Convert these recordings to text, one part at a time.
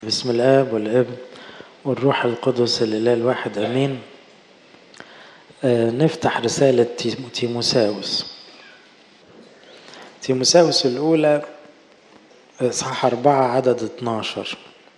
بسم الآب والابن والروح القدس الإله الواحد أمين آه نفتح رسالة تيم- تيموساوس تيموساوس الأولى إصحاح أربعة عدد 12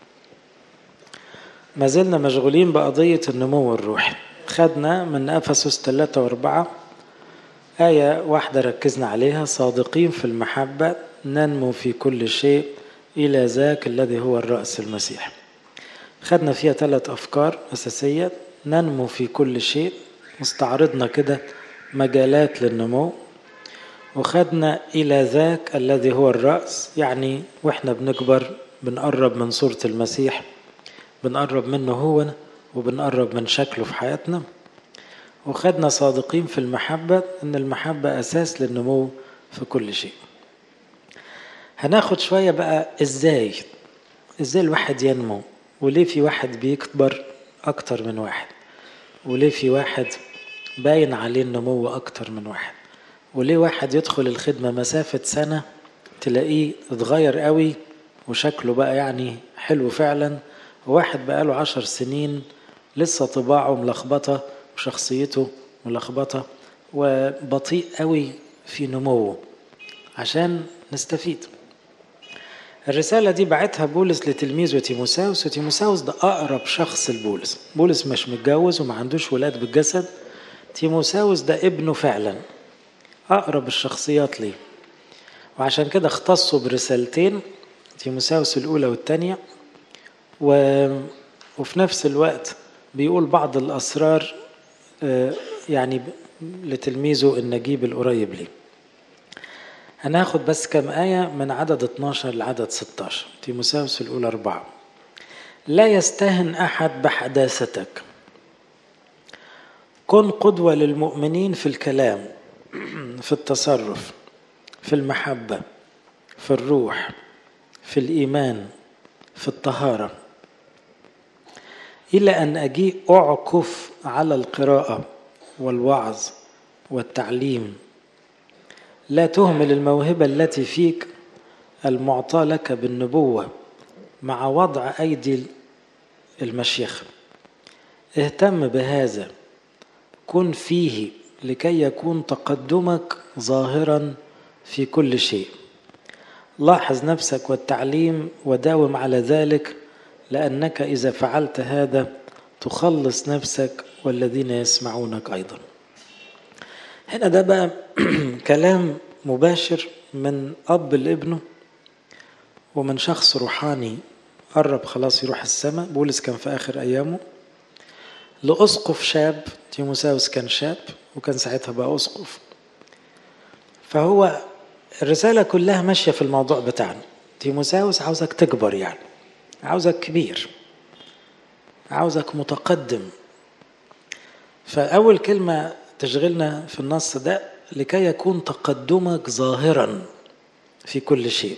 ما زلنا مشغولين بقضية النمو الروحي خدنا من أفسس ثلاثة وأربعة آية واحدة ركزنا عليها صادقين في المحبة ننمو في كل شيء إلى ذاك الذي هو الرأس المسيح خدنا فيها ثلاث أفكار أساسية ننمو في كل شيء استعرضنا كده مجالات للنمو وخدنا إلى ذاك الذي هو الرأس يعني وإحنا بنكبر بنقرب من صورة المسيح بنقرب منه هو وبنقرب من شكله في حياتنا وخدنا صادقين في المحبة إن المحبة أساس للنمو في كل شيء هناخد شوية بقى إزاي إزاي الواحد ينمو وليه في واحد بيكبر أكتر من واحد وليه في واحد باين عليه النمو أكتر من واحد وليه واحد يدخل الخدمة مسافة سنة تلاقيه اتغير قوي وشكله بقى يعني حلو فعلا وواحد بقاله عشر سنين لسه طباعه ملخبطة وشخصيته ملخبطة وبطيء قوي في نموه عشان نستفيد الرسالة دي بعتها بولس لتلميذه تيموساوس وتيموساوس ده أقرب شخص لبولس بولس مش متجوز وما عندوش ولاد بالجسد تيموساوس ده ابنه فعلا أقرب الشخصيات ليه وعشان كده اختصوا برسالتين تيموساوس الأولى والثانية و... وفي نفس الوقت بيقول بعض الأسرار آه، يعني ب- لتلميذه النجيب القريب ليه هناخد بس كم آية من عدد 12 لعدد 16 تيموساوس الأولى أربعة لا يستهن أحد بحداثتك كن قدوة للمؤمنين في الكلام في التصرف في المحبة في الروح في الإيمان في الطهارة إلى أن أجيء أعكف على القراءة والوعظ والتعليم لا تهمل الموهبة التي فيك المعطى لك بالنبوة مع وضع أيدي المشيخة اهتم بهذا كن فيه لكي يكون تقدمك ظاهرا في كل شيء لاحظ نفسك والتعليم وداوم على ذلك لأنك إذا فعلت هذا تخلص نفسك والذين يسمعونك أيضا هنا ده بقى كلام مباشر من أب لابنه ومن شخص روحاني قرب خلاص يروح السماء بولس كان في آخر أيامه لأسقف شاب تيموساوس كان شاب وكان ساعتها بقى أسقف فهو الرسالة كلها ماشية في الموضوع بتاعنا تيموساوس عاوزك تكبر يعني عاوزك كبير عاوزك متقدم فأول كلمة تشغلنا في النص ده لكي يكون تقدمك ظاهرا في كل شيء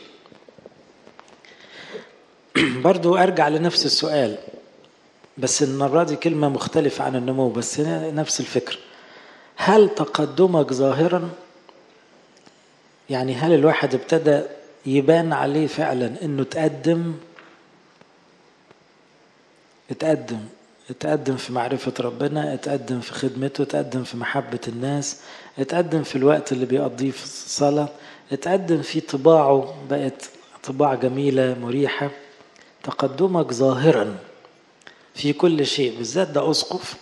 برضو أرجع لنفس السؤال بس المرة دي كلمة مختلفة عن النمو بس نفس الفكرة هل تقدمك ظاهرا يعني هل الواحد ابتدى يبان عليه فعلا انه تقدم اتقدم اتقدم في معرفة ربنا اتقدم في خدمته اتقدم في محبة الناس اتقدم في الوقت اللي بيقضيه في الصلاة اتقدم في طباعه بقت طباع جميلة مريحة تقدمك ظاهرا في كل شيء بالذات ده أسقف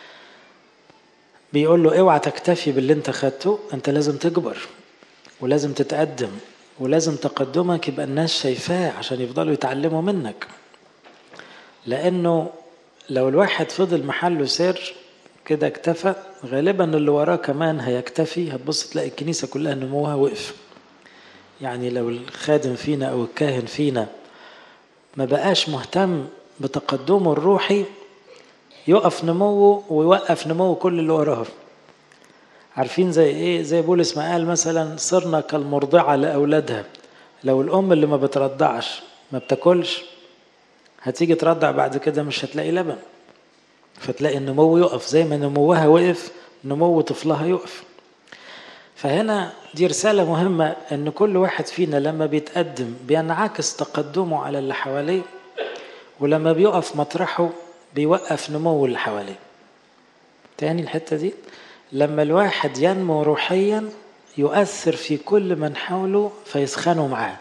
بيقول له اوعى تكتفي باللي انت خدته انت لازم تكبر ولازم تتقدم ولازم تقدمك يبقى الناس شايفاه عشان يفضلوا يتعلموا منك لانه لو الواحد فضل محله سر كده اكتفى غالبا اللي وراه كمان هيكتفي هتبص تلاقي الكنيسة كلها نموها وقف يعني لو الخادم فينا او الكاهن فينا ما بقاش مهتم بتقدمه الروحي يقف نموه ويوقف نمو كل اللي وراه عارفين زي ايه زي بولس ما قال مثلا صرنا كالمرضعة لأولادها لو الأم اللي ما بترضعش ما بتاكلش هتيجي ترضع بعد كده مش هتلاقي لبن فتلاقي النمو يقف زي ما نموها وقف نمو طفلها يقف فهنا دي رسالة مهمة ان كل واحد فينا لما بيتقدم بينعكس تقدمه على اللي حواليه ولما بيقف مطرحه بيوقف نمو اللي حواليه تاني الحتة دي لما الواحد ينمو روحيا يؤثر في كل من حوله فيسخنوا معاه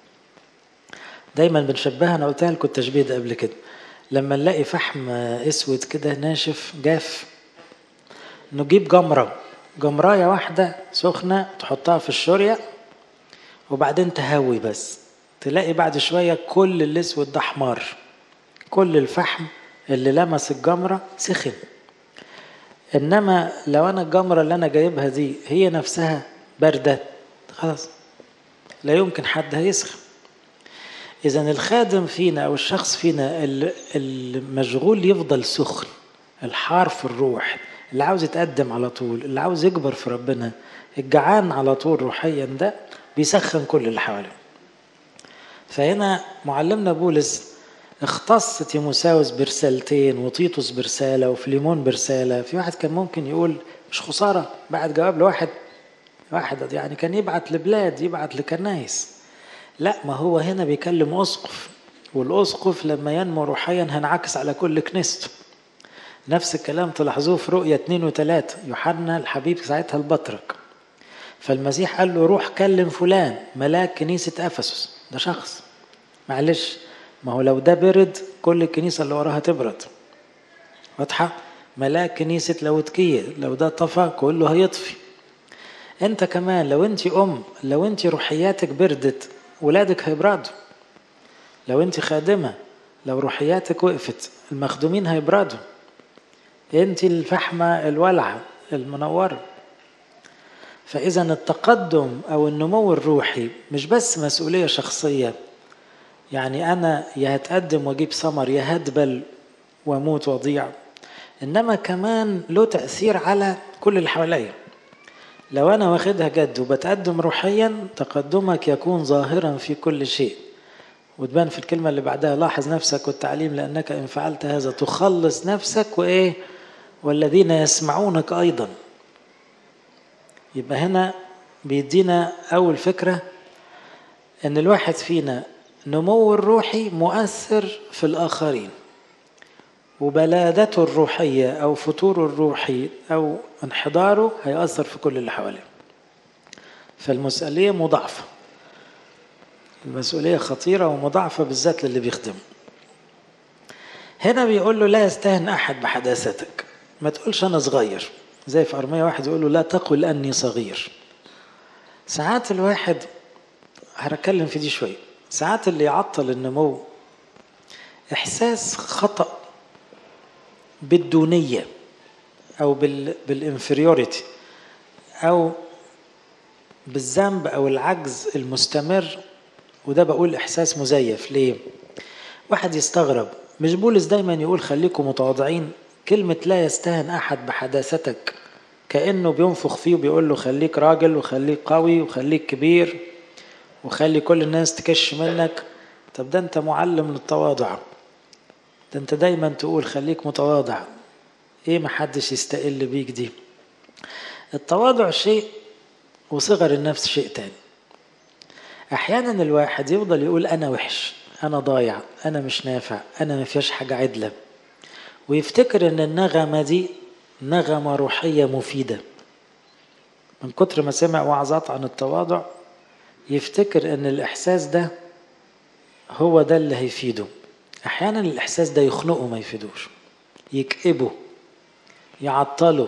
دايما بنشبهها انا قلتها لكم التشبيه ده قبل كده لما نلاقي فحم اسود كده ناشف جاف نجيب جمرة جمراية واحدة سخنة تحطها في الشورية وبعدين تهوي بس تلاقي بعد شوية كل الاسود ده حمار كل الفحم اللي لمس الجمرة سخن انما لو انا الجمرة اللي انا جايبها دي هي نفسها باردة خلاص لا يمكن حد هيسخن اذا الخادم فينا او الشخص فينا المشغول يفضل سخن الحار في الروح اللي عاوز يتقدم على طول اللي عاوز يكبر في ربنا الجعان على طول روحيا ده بيسخن كل اللي حواليه فهنا معلمنا بولس اختص تيموساوس برسالتين وتيتوس برسالة وفليمون برسالة في واحد كان ممكن يقول مش خسارة بعد جواب لواحد واحد يعني كان يبعت لبلاد يبعت لكنايس لا ما هو هنا بيكلم أسقف والأسقف لما ينمو روحيا هنعكس على كل كنيسته نفس الكلام تلاحظوه في رؤية اتنين وتلاتة يوحنا الحبيب ساعتها البطرك فالمسيح قال له روح كلم فلان ملاك كنيسة أفسس ده شخص معلش ما هو لو ده برد كل الكنيسة اللي وراها تبرد واضحة ملاك كنيسة لوتكية لو ده طفى كله هيطفي انت كمان لو انت ام لو انت روحياتك بردت ولادك هيبردوا لو انت خادمة لو روحياتك وقفت المخدومين هيبردوا انت الفحمة الولعة المنورة فإذا التقدم أو النمو الروحي مش بس مسؤولية شخصية يعني أنا يا هتقدم وأجيب ثمر يا هدبل وأموت وأضيع إنما كمان له تأثير على كل اللي حواليا لو أنا واخدها جد وبتقدم روحيا تقدمك يكون ظاهرا في كل شيء وتبان في الكلمة اللي بعدها لاحظ نفسك والتعليم لأنك إن فعلت هذا تخلص نفسك وإيه والذين يسمعونك أيضا يبقى هنا بيدينا أول فكرة أن الواحد فينا نمو الروحي مؤثر في الآخرين وبلادته الروحية أو فتوره الروحي أو انحداره هيأثر في كل اللي حواليه فالمسؤولية مضاعفة المسؤولية خطيرة ومضاعفة بالذات للي بيخدم هنا بيقول له لا يستهن أحد بحداثتك ما تقولش أنا صغير زي في أرمية واحد يقول له لا تقل أني صغير ساعات الواحد هنتكلم في دي شوية ساعات اللي يعطل النمو إحساس خطأ بالدونية أو بال بالإنفريوريتي أو بالذنب أو العجز المستمر وده بقول إحساس مزيف ليه؟ واحد يستغرب مش بولس دايما يقول خليكم متواضعين كلمة لا يستهن أحد بحداثتك كأنه بينفخ فيه وبيقول له خليك راجل وخليك قوي وخليك كبير وخلي كل الناس تكش منك طب ده انت معلم للتواضع ده انت دايما تقول خليك متواضع ايه محدش يستقل بيك دي التواضع شيء وصغر النفس شيء تاني احيانا الواحد يفضل يقول انا وحش انا ضايع انا مش نافع انا ما فيهاش حاجه عدله ويفتكر ان النغمه دي نغمه روحيه مفيده من كتر ما سمع وعظات عن التواضع يفتكر ان الاحساس ده هو ده اللي هيفيده احيانا الاحساس ده يخنقه ما يفيدوش يكئبه يعطله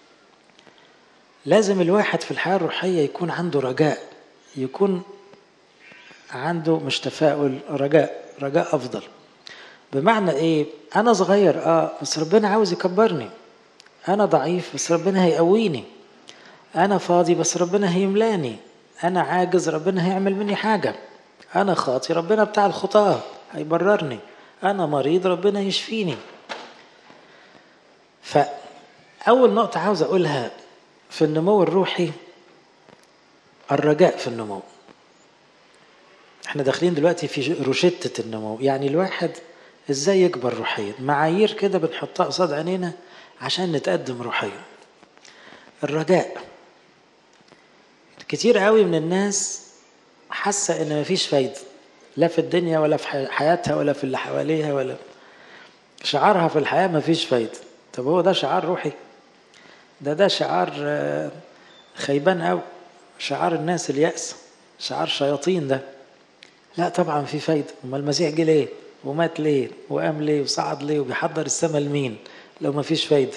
لازم الواحد في الحياه الروحيه يكون عنده رجاء يكون عنده مش تفاؤل رجاء رجاء افضل بمعنى ايه انا صغير اه بس ربنا عاوز يكبرني انا ضعيف بس ربنا هيقويني انا فاضي بس ربنا هيملاني انا عاجز ربنا هيعمل مني حاجه انا خاطي ربنا بتاع الخطاه هيبررني انا مريض ربنا يشفيني فاول نقطه عاوز اقولها في النمو الروحي الرجاء في النمو احنا داخلين دلوقتي في روشتة النمو يعني الواحد ازاي يكبر روحيا معايير كده بنحطها قصاد عينينا عشان نتقدم روحيا الرجاء كتير قوي من الناس حاسة ان مفيش فايدة لا في الدنيا ولا في حياتها ولا في اللي حواليها ولا شعارها في الحياة مفيش فايدة طب هو ده شعار روحي ده ده شعار خيبان أو شعار الناس اليأس شعار شياطين ده لا طبعا في فايدة أما المسيح جه ليه ومات ليه وقام ليه وصعد ليه وبيحضر السماء لمين لو ما فيش فايدة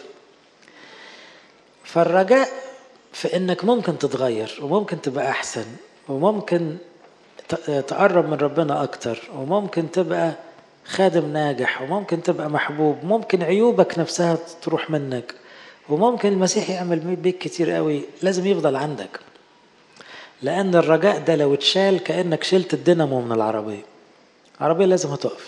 فالرجاء في انك ممكن تتغير وممكن تبقى احسن وممكن تقرب من ربنا اكتر وممكن تبقى خادم ناجح وممكن تبقى محبوب ممكن عيوبك نفسها تروح منك وممكن المسيح يعمل بيك كتير قوي لازم يفضل عندك لان الرجاء ده لو اتشال كانك شلت الدينامو من العربيه العربيه لازم هتقف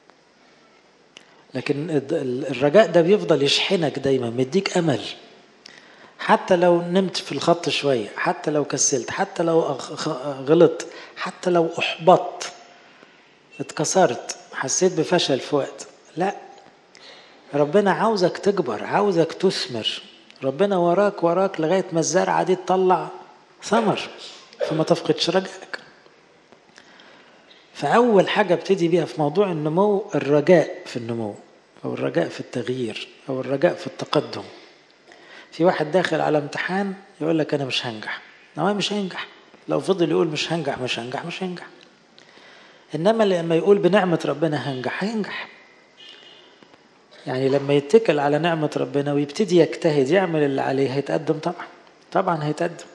لكن الرجاء ده بيفضل يشحنك دايما مديك امل حتى لو نمت في الخط شويه حتى لو كسلت حتى لو غلطت حتى لو احبطت اتكسرت حسيت بفشل في وقت لا ربنا عاوزك تكبر عاوزك تثمر ربنا وراك وراك لغايه ما الزرعه دي تطلع ثمر فما تفقدش رجائك فأول حاجة ابتدي بيها في موضوع النمو الرجاء في النمو أو الرجاء في التغيير أو الرجاء في التقدم في واحد داخل على امتحان يقول لك أنا مش هنجح هو مش هينجح لو فضل يقول مش هنجح مش هنجح مش هينجح إنما لما يقول بنعمة ربنا هنجح هينجح يعني لما يتكل على نعمة ربنا ويبتدي يجتهد يعمل اللي عليه هيتقدم طبعا طبعا هيتقدم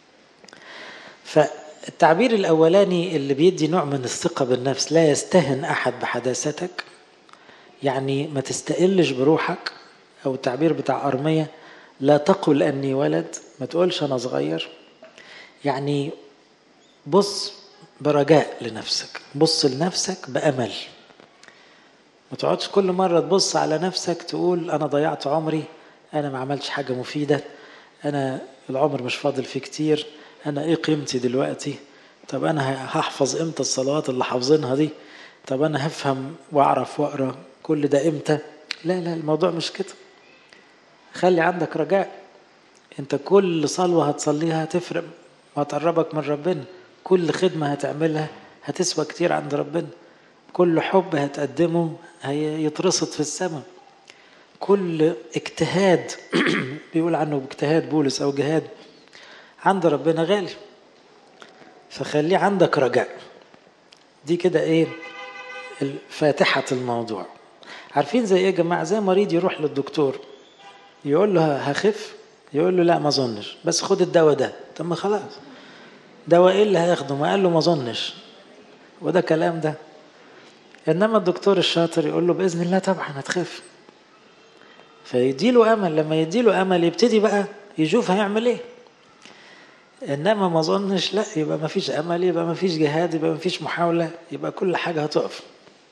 فالتعبير الأولاني اللي بيدي نوع من الثقة بالنفس لا يستهن أحد بحداثتك يعني ما تستقلش بروحك أو التعبير بتاع أرمية لا تقل أني ولد ما تقولش أنا صغير يعني بص برجاء لنفسك بص لنفسك بأمل ما تقعدش كل مرة تبص على نفسك تقول أنا ضيعت عمري أنا ما عملتش حاجة مفيدة أنا العمر مش فاضل فيه كتير أنا إيه قيمتي دلوقتي طب أنا هحفظ إمتى الصلوات اللي حافظينها دي طب أنا هفهم وأعرف وأقرأ كل ده إمتى لا لا الموضوع مش كده خلي عندك رجاء أنت كل صلوة هتصليها هتفرق وهتقربك من ربنا كل خدمة هتعملها هتسوى كتير عند ربنا كل حب هتقدمه هيترصد في السماء كل اجتهاد بيقول عنه باجتهاد بولس او جهاد عند ربنا غالي فخليه عندك رجاء دي كده ايه فاتحة الموضوع عارفين زي ايه يا جماعة زي مريض يروح للدكتور يقول له هخف يقول له لا ما اظنش بس خد الدواء ده طب ما خلاص دواء ايه اللي هياخده ما قال له ما اظنش وده كلام ده انما الدكتور الشاطر يقول له باذن الله طبعا هتخف فيديله امل لما يديله امل يبتدي بقى يشوف هيعمل ايه انما ما اظنش لا يبقى ما فيش امل يبقى ما فيش جهاد يبقى ما فيش محاوله يبقى كل حاجه هتقف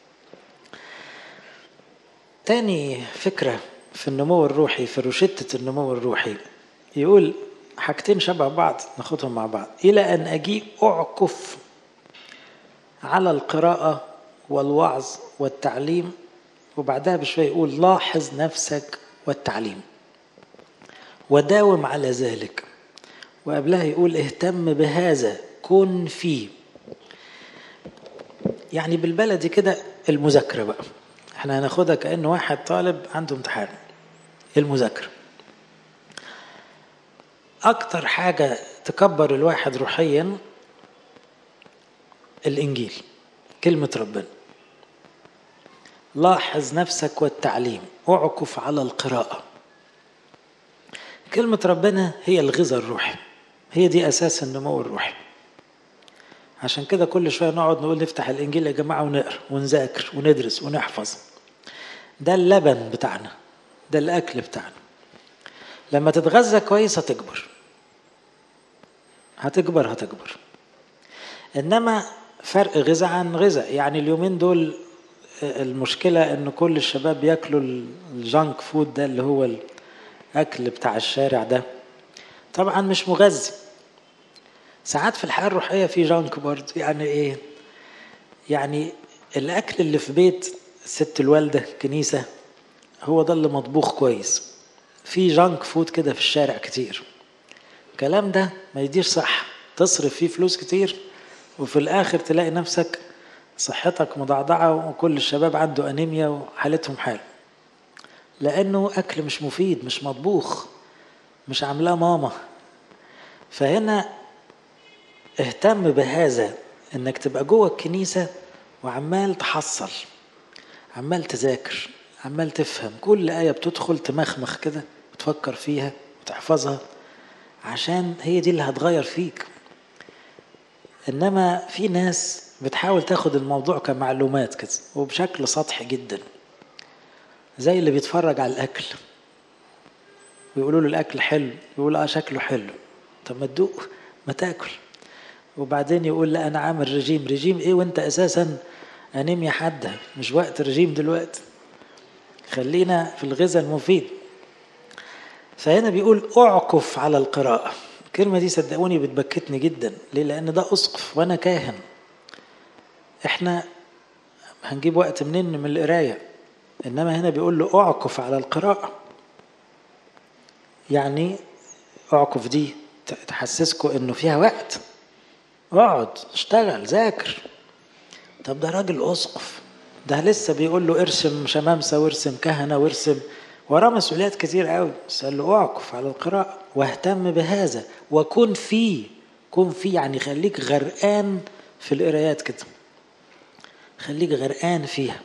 تاني فكره في النمو الروحي في روشتة النمو الروحي يقول حاجتين شبه بعض ناخدهم مع بعض إلى أن أجيء أعكف على القراءة والوعظ والتعليم وبعدها بشوية يقول لاحظ نفسك والتعليم وداوم على ذلك وقبلها يقول اهتم بهذا كن فيه يعني بالبلدي كده المذاكرة بقى احنا هناخدها كأن واحد طالب عنده امتحان المذاكرة أكتر حاجة تكبر الواحد روحيا الإنجيل كلمة ربنا لاحظ نفسك والتعليم اعكف على القراءة كلمة ربنا هي الغذاء الروحي هي دي أساس النمو الروحي عشان كده كل شوية نقعد نقول نفتح الإنجيل يا جماعة ونقرأ ونذاكر وندرس ونحفظ ده اللبن بتاعنا ده الأكل بتاعنا لما تتغذى كويس هتكبر هتكبر هتكبر إنما فرق غذاء عن غذاء يعني اليومين دول المشكلة إن كل الشباب بياكلوا الجانك فود ده اللي هو الأكل بتاع الشارع ده طبعا مش مغذي ساعات في الحياة الروحية في جانك برضه يعني إيه يعني الأكل اللي في بيت ست الوالدة كنيسة هو ده اللي مطبوخ كويس في جانك فود كده في الشارع كتير الكلام ده ما يديش صح تصرف فيه فلوس كتير وفي الآخر تلاقي نفسك صحتك مضعضعة وكل الشباب عنده أنيميا وحالتهم حال لأنه أكل مش مفيد مش مطبوخ مش عاملاه ماما فهنا اهتم بهذا انك تبقى جوه الكنيسة وعمال تحصل عمال تذاكر عمال تفهم كل آية بتدخل تمخمخ كده وتفكر فيها وتحفظها عشان هي دي اللي هتغير فيك انما في ناس بتحاول تاخد الموضوع كمعلومات كده وبشكل سطحي جدا زي اللي بيتفرج على الاكل ويقولوا له الاكل حلو يقول اه شكله حلو طب ما تدوق ما تاكل وبعدين يقول لا انا عامل رجيم رجيم ايه وانت اساسا انيميا حاده مش وقت رجيم دلوقتي خلينا في الغذاء المفيد فهنا بيقول اعكف على القراءه الكلمه دي صدقوني بتبكتني جدا ليه لان ده اسقف وانا كاهن احنا هنجيب وقت منين من القرايه انما هنا بيقول له اعكف على القراءه يعني اعكف دي تحسسكم انه فيها وقت اقعد اشتغل ذاكر طب ده راجل اسقف ده لسه بيقول له ارسم شمامسه وارسم كهنه وارسم وراه مسؤوليات كتير قوي بس قال له اعكف على القراءه واهتم بهذا وكن فيه كن فيه يعني خليك غرقان في القرايات كده خليك غرقان فيها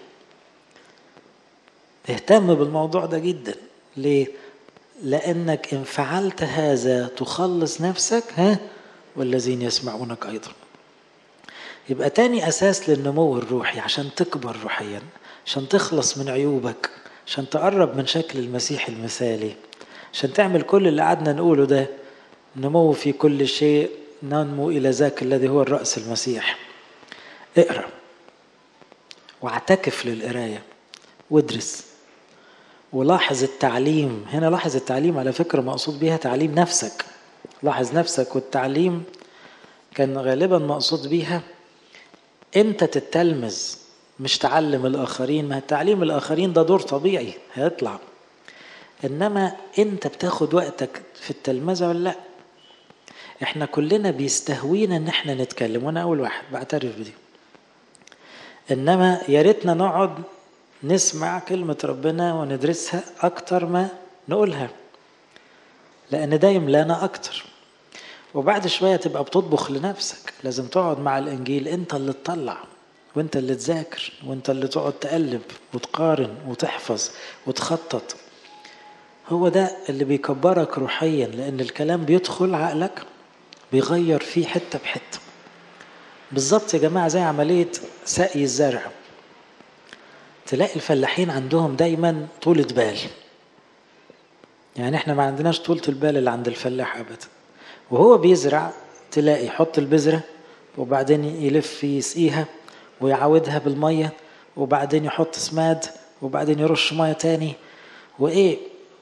اهتم بالموضوع ده جدا ليه لانك ان فعلت هذا تخلص نفسك ها والذين يسمعونك ايضا يبقى تاني اساس للنمو الروحي عشان تكبر روحيا عشان تخلص من عيوبك عشان تقرب من شكل المسيح المثالي عشان تعمل كل اللي قعدنا نقوله ده نمو في كل شيء ننمو الى ذاك الذي هو الراس المسيح اقرا واعتكف للقرايه وادرس ولاحظ التعليم هنا لاحظ التعليم على فكرة مقصود بيها تعليم نفسك لاحظ نفسك والتعليم كان غالبا مقصود بيها انت تتلمذ مش تعلم الاخرين ما تعليم الاخرين ده دور طبيعي هيطلع انما انت بتاخد وقتك في التلمذة ولا لا احنا كلنا بيستهوينا ان احنا نتكلم وانا اول واحد بعترف بدي انما يا ريتنا نقعد نسمع كلمة ربنا وندرسها أكتر ما نقولها لأن ده يملانا أكتر وبعد شوية تبقى بتطبخ لنفسك لازم تقعد مع الإنجيل أنت اللي تطلع وأنت اللي تذاكر وأنت اللي تقعد تقلب وتقارن وتحفظ وتخطط هو ده اللي بيكبرك روحيا لأن الكلام بيدخل عقلك بيغير فيه حتة بحتة بالظبط يا جماعة زي عملية سقي الزرع تلاقي الفلاحين عندهم دايما طولة بال يعني احنا ما عندناش طولة البال اللي عند الفلاح ابدا وهو بيزرع تلاقي يحط البذرة وبعدين يلف يسقيها ويعودها بالمية وبعدين يحط سماد وبعدين يرش مية تاني وايه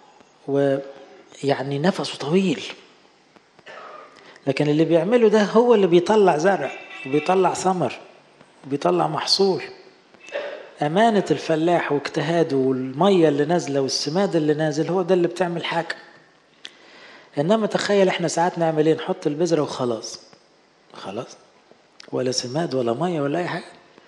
ويعني نفسه طويل لكن اللي بيعمله ده هو اللي بيطلع زرع وبيطلع ثمر وبيطلع محصول أمانة الفلاح واجتهاده والمية اللي نازلة والسماد اللي نازل هو ده اللي بتعمل حاجة إنما تخيل إحنا ساعات نعمل إيه نحط البذرة وخلاص خلاص ولا سماد ولا مية ولا أي حاجة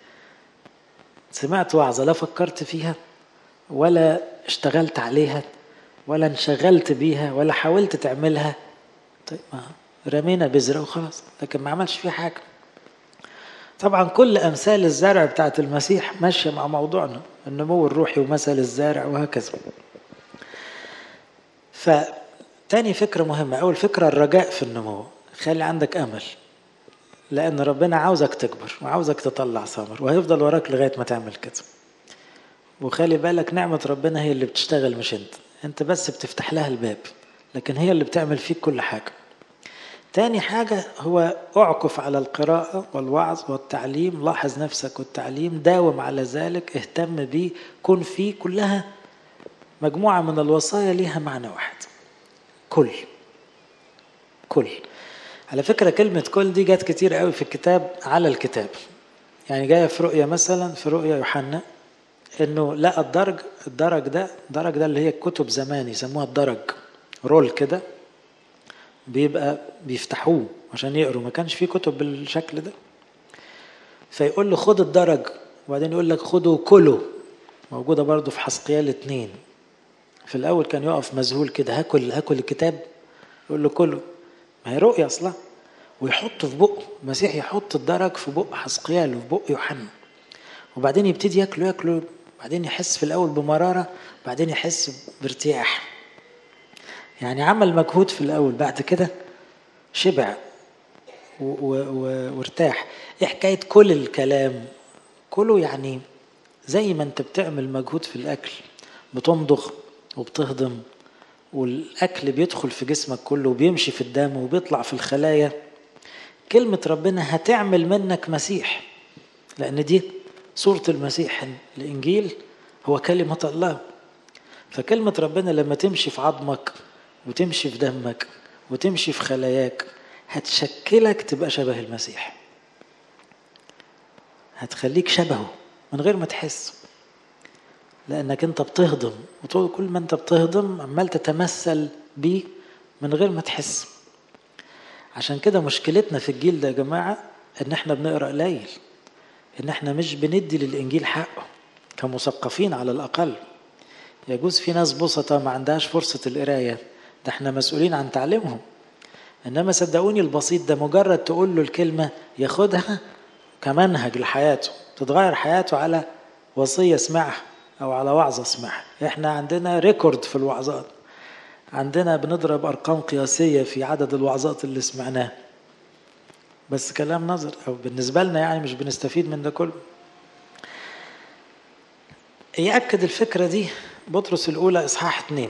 سمعت وعظة لا فكرت فيها ولا اشتغلت عليها ولا انشغلت بيها ولا حاولت تعملها طيب ما رمينا بذرة وخلاص لكن ما عملش فيها حاجة طبعا كل امثال الزرع بتاعت المسيح ماشيه مع موضوعنا النمو الروحي ومثل الزارع وهكذا فتاني فكرة مهمة أول فكرة الرجاء في النمو خلي عندك أمل لأن ربنا عاوزك تكبر وعاوزك تطلع ثمر وهيفضل وراك لغاية ما تعمل كده وخلي بالك نعمة ربنا هي اللي بتشتغل مش أنت أنت بس بتفتح لها الباب لكن هي اللي بتعمل فيك كل حاجة تاني حاجة هو اعكف على القراءة والوعظ والتعليم لاحظ نفسك والتعليم داوم على ذلك اهتم بيه كن فيه كلها مجموعة من الوصايا ليها معنى واحد كل كل على فكرة كلمة كل دي جت كتير قوي في الكتاب على الكتاب يعني جاية في رؤية مثلا في رؤية يوحنا انه لقى الدرج الدرج ده الدرج ده اللي هي كتب زمان يسموها الدرج رول كده بيبقى بيفتحوه عشان يقروا ما كانش في كتب بالشكل ده فيقول له خد الدرج وبعدين يقول لك خده كله موجودة برضو في حسقيال اتنين في الأول كان يقف مذهول كده هاكل هاكل الكتاب يقول له كله ما هي رؤية أصلا ويحطه في بقه المسيح يحط الدرج في بق حسقيال وفي بق يوحنا وبعدين يبتدي ياكله ياكله بعدين يحس في الأول بمرارة بعدين يحس بارتياح يعني عمل مجهود في الأول بعد كده شبع وارتاح ايه حكاية كل الكلام كله يعني زي ما انت بتعمل مجهود في الأكل بتمضغ وبتهضم والأكل بيدخل في جسمك كله وبيمشي في الدم وبيطلع في الخلايا كلمة ربنا هتعمل منك مسيح لأن دي صورة المسيح الإنجيل هو كلمة الله فكلمة ربنا لما تمشي في عظمك وتمشي في دمك وتمشي في خلاياك هتشكلك تبقى شبه المسيح هتخليك شبهه من غير ما تحس لأنك أنت بتهضم وطول كل ما أنت بتهضم عمال تتمثل بيه من غير ما تحس عشان كده مشكلتنا في الجيل ده يا جماعة إن إحنا بنقرأ قليل إن إحنا مش بندي للإنجيل حقه كمثقفين على الأقل يجوز في ناس بسطة ما عندهاش فرصة القراية ده إحنا مسؤولين عن تعليمهم إنما صدقوني البسيط ده مجرد تقول له الكلمة ياخدها كمنهج لحياته تتغير حياته على وصية سمعها أو على وعظة سمعها إحنا عندنا ريكورد في الوعظات عندنا بنضرب أرقام قياسية في عدد الوعظات اللي سمعناها بس كلام نظر أو بالنسبة لنا يعني مش بنستفيد من ده كله يأكد الفكرة دي بطرس الأولى إصحاح اتنين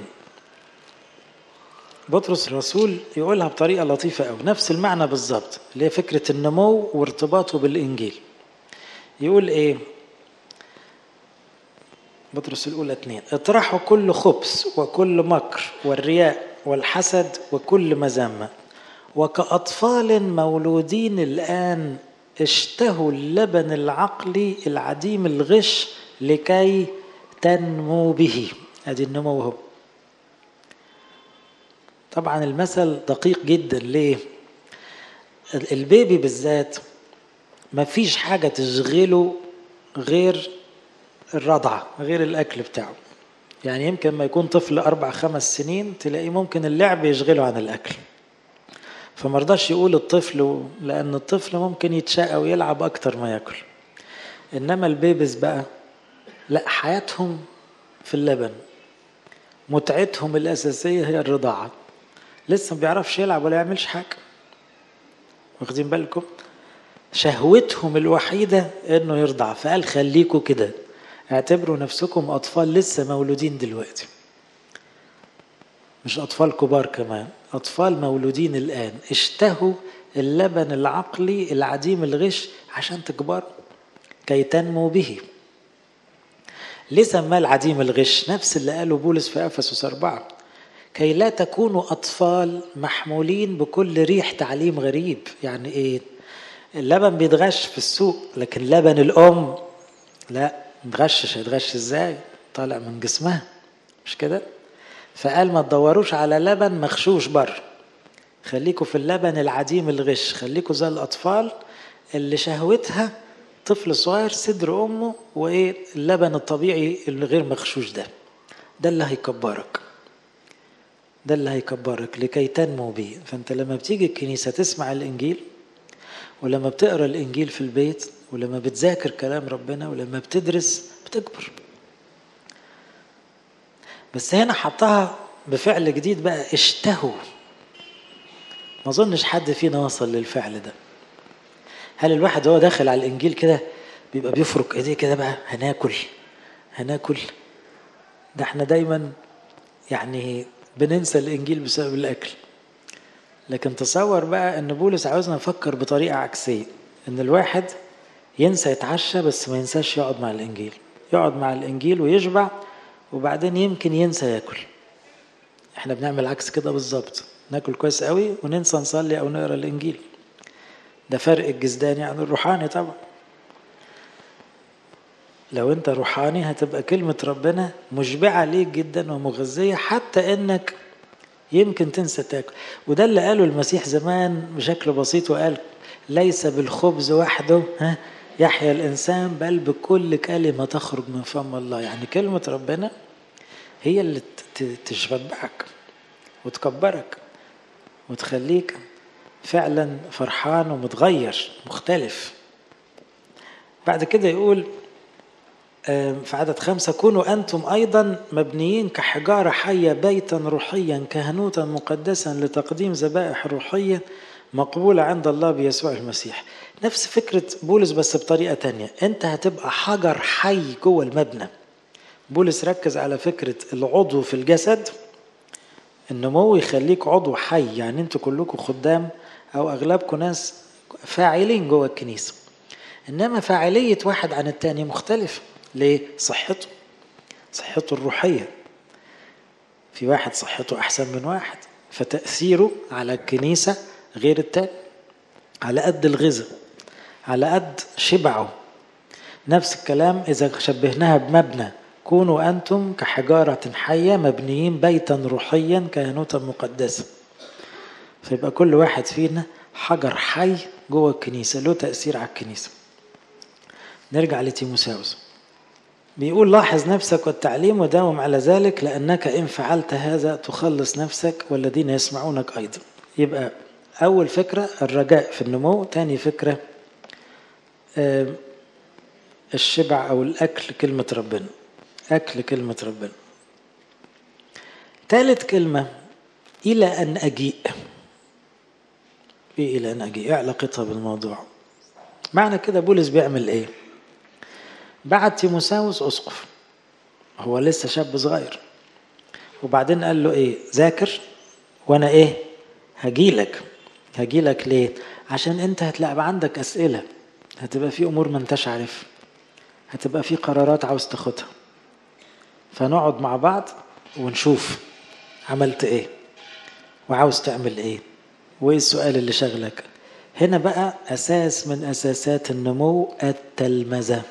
بطرس الرسول يقولها بطريقة لطيفة أوي نفس المعنى بالظبط اللي هي فكرة النمو وارتباطه بالإنجيل يقول إيه بطرس الأولى اثنين اطرحوا كل خبث وكل مكر والرياء والحسد وكل مذمة وكأطفال مولودين الآن اشتهوا اللبن العقلي العديم الغش لكي تنمو به ادي النمو هو طبعا المثل دقيق جدا ليه البيبي بالذات ما فيش حاجة تشغله غير الرضعة غير الأكل بتاعه يعني يمكن ما يكون طفل أربع خمس سنين تلاقيه ممكن اللعب يشغله عن الأكل فمرضاش يقول الطفل لأن الطفل ممكن يتشقى ويلعب أكتر ما ياكل إنما البيبز بقى لا حياتهم في اللبن متعتهم الأساسية هي الرضاعة لسه ما بيعرفش يلعب ولا يعملش حاجة واخدين بالكم شهوتهم الوحيدة انه يرضع فقال خليكوا كده اعتبروا نفسكم اطفال لسه مولودين دلوقتي مش اطفال كبار كمان اطفال مولودين الان اشتهوا اللبن العقلي العديم الغش عشان تكبروا كي تنمو به ليه سماه العديم الغش نفس اللي قاله بولس في افسس أربعة كي لا تكونوا أطفال محمولين بكل ريح تعليم غريب يعني إيه اللبن بيتغش في السوق لكن لبن الأم لا متغشش هيتغش إزاي طالع من جسمها مش كده فقال ما تدوروش على لبن مغشوش بره خليكوا في اللبن العديم الغش خليكوا زي الأطفال اللي شهوتها طفل صغير صدر أمه وإيه اللبن الطبيعي اللي غير مغشوش ده ده اللي هيكبرك ده اللي هيكبرك لكي تنمو به فانت لما بتيجي الكنيسه تسمع الانجيل ولما بتقرا الانجيل في البيت ولما بتذاكر كلام ربنا ولما بتدرس بتكبر بس هنا حطها بفعل جديد بقى اشتهوا ما اظنش حد فينا وصل للفعل ده هل الواحد وهو داخل على الانجيل كده بيبقى بيفرك ايديه كده بقى هناكل هناكل ده احنا دايما يعني بننسى الانجيل بسبب الاكل لكن تصور بقى ان بولس عاوزنا نفكر بطريقه عكسيه ان الواحد ينسى يتعشى بس ما ينساش يقعد مع الانجيل يقعد مع الانجيل ويشبع وبعدين يمكن ينسى ياكل احنا بنعمل عكس كده بالظبط ناكل كويس قوي وننسى نصلي او نقرا الانجيل ده فرق الجسداني عن الروحاني طبعا لو انت روحاني هتبقى كلمة ربنا مشبعة ليك جدا ومغذية حتى انك يمكن تنسى تاكل وده اللي قاله المسيح زمان بشكل بسيط وقال ليس بالخبز وحده ها يحيا الإنسان بل بكل كلمة تخرج من فم الله يعني كلمة ربنا هي اللي تشبعك وتكبرك وتخليك فعلا فرحان ومتغير مختلف بعد كده يقول في عدد خمسة كونوا أنتم أيضا مبنيين كحجارة حية بيتا روحيا كهنوتا مقدسا لتقديم ذبائح روحية مقبولة عند الله بيسوع المسيح نفس فكرة بولس بس بطريقة تانية أنت هتبقى حجر حي جوه المبنى بولس ركز على فكرة العضو في الجسد النمو يخليك عضو حي يعني انتوا كلكم خدام او اغلبكم ناس فاعلين جوه الكنيسة انما فاعلية واحد عن التاني مختلفة ليه؟ صحته صحته الروحية في واحد صحته أحسن من واحد فتأثيره على الكنيسة غير التاني على قد الغذاء على قد شبعه نفس الكلام إذا شبهناها بمبنى كونوا أنتم كحجارة حية مبنيين بيتا روحيا كهنوتا مقدسة فيبقى كل واحد فينا حجر حي جوه الكنيسة له تأثير على الكنيسة نرجع لتيموساوس بيقول لاحظ نفسك والتعليم وداوم على ذلك لأنك إن فعلت هذا تخلص نفسك والذين يسمعونك أيضا يبقى أول فكرة الرجاء في النمو تاني فكرة الشبع أو الأكل كلمة ربنا أكل كلمة ربنا ثالث كلمة إلى أن أجيء إيه إلى أن أجيء إيه علاقتها بالموضوع معنى كده بولس بيعمل إيه بعت تيموساوس أسقف هو لسه شاب صغير وبعدين قال له إيه ذاكر وأنا إيه هجيلك هجيلك ليه عشان أنت هتلاقي عندك أسئلة هتبقى في أمور ما أنتش عارف هتبقى في قرارات عاوز تاخدها فنقعد مع بعض ونشوف عملت ايه وعاوز تعمل ايه وايه السؤال اللي شغلك هنا بقى اساس من اساسات النمو التلمذه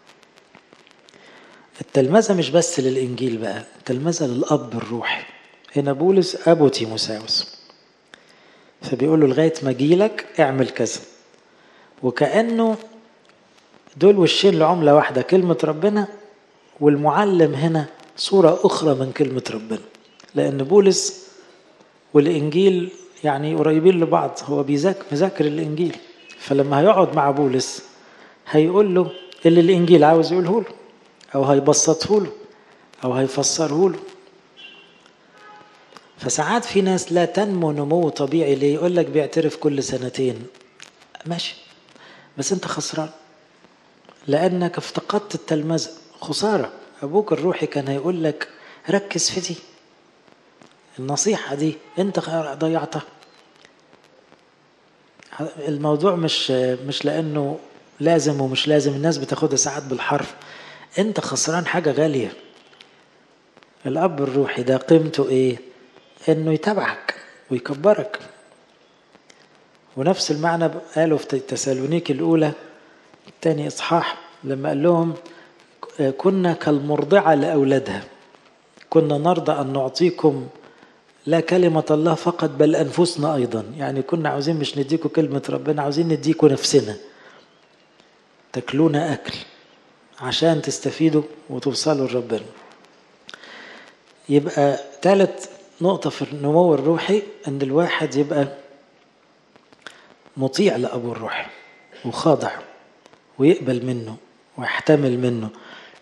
التلمذه مش بس للانجيل بقى التلمذه للاب الروحي هنا بولس ابو تيموساوس فبيقول له لغايه ما اجيلك اعمل كذا وكانه دول وشين لعمله واحده كلمه ربنا والمعلم هنا صورة أخرى من كلمة ربنا لأن بولس والإنجيل يعني قريبين لبعض هو بيذاكر مذاكر الإنجيل فلما هيقعد مع بولس هيقول له اللي الإنجيل عاوز يقوله له أو هيبسطه له أو هيفسره له فساعات في ناس لا تنمو نمو طبيعي ليه يقول لك بيعترف كل سنتين ماشي بس انت خسران لانك افتقدت التلمذه خسارة أبوك الروحي كان هيقول لك ركز في دي النصيحة دي أنت ضيعتها الموضوع مش مش لأنه لازم ومش لازم الناس بتاخدها ساعات بالحرف أنت خسران حاجة غالية الأب الروحي ده قيمته إيه؟ إنه يتابعك ويكبرك ونفس المعنى قالوا في تسالونيك الأولى تاني إصحاح لما قال لهم كنا كالمرضعة لأولادها كنا نرضى أن نعطيكم لا كلمة الله فقط بل أنفسنا أيضا يعني كنا عاوزين مش نديكم كلمة ربنا عاوزين نديكم نفسنا تاكلونا أكل عشان تستفيدوا وتوصلوا لربنا يبقى ثالث نقطة في النمو الروحي أن الواحد يبقى مطيع لأبو الروحي وخاضع ويقبل منه ويحتمل منه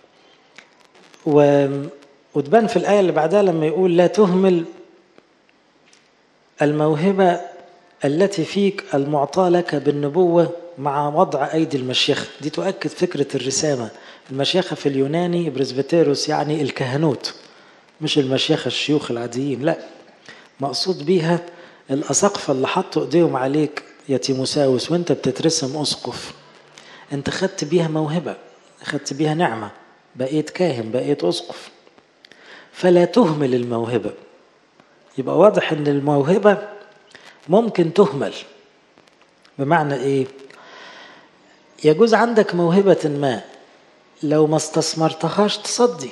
و... وتبان في الآية اللي بعدها لما يقول لا تهمل الموهبة التي فيك المعطاة لك بالنبوة مع وضع أيدي المشيخة دي تؤكد فكرة الرسامة المشيخة في اليوناني بريسبتيروس يعني الكهنوت مش المشيخة الشيوخ العاديين لا مقصود بيها الأساقفة اللي حطوا إيديهم عليك يا تيموساوس وانت بتترسم أسقف انت خدت بيها موهبة خدت بيها نعمة بقيت كاهن بقيت أسقف فلا تهمل الموهبة يبقى واضح ان الموهبة ممكن تهمل بمعنى ايه يجوز عندك موهبة ما لو ما استثمرتهاش تصدي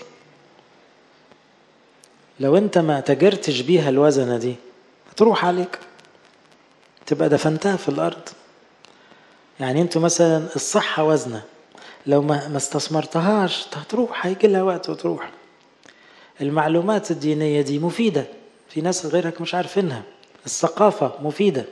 لو انت ما تجرتش بيها الوزنة دي هتروح عليك تبقى دفنتها في الأرض يعني انتوا مثلا الصحة وزنة لو ما ما استثمرتهاش هتروح هيجي لها وقت وتروح المعلومات الدينية دي مفيدة في ناس غيرك مش عارفينها الثقافة مفيدة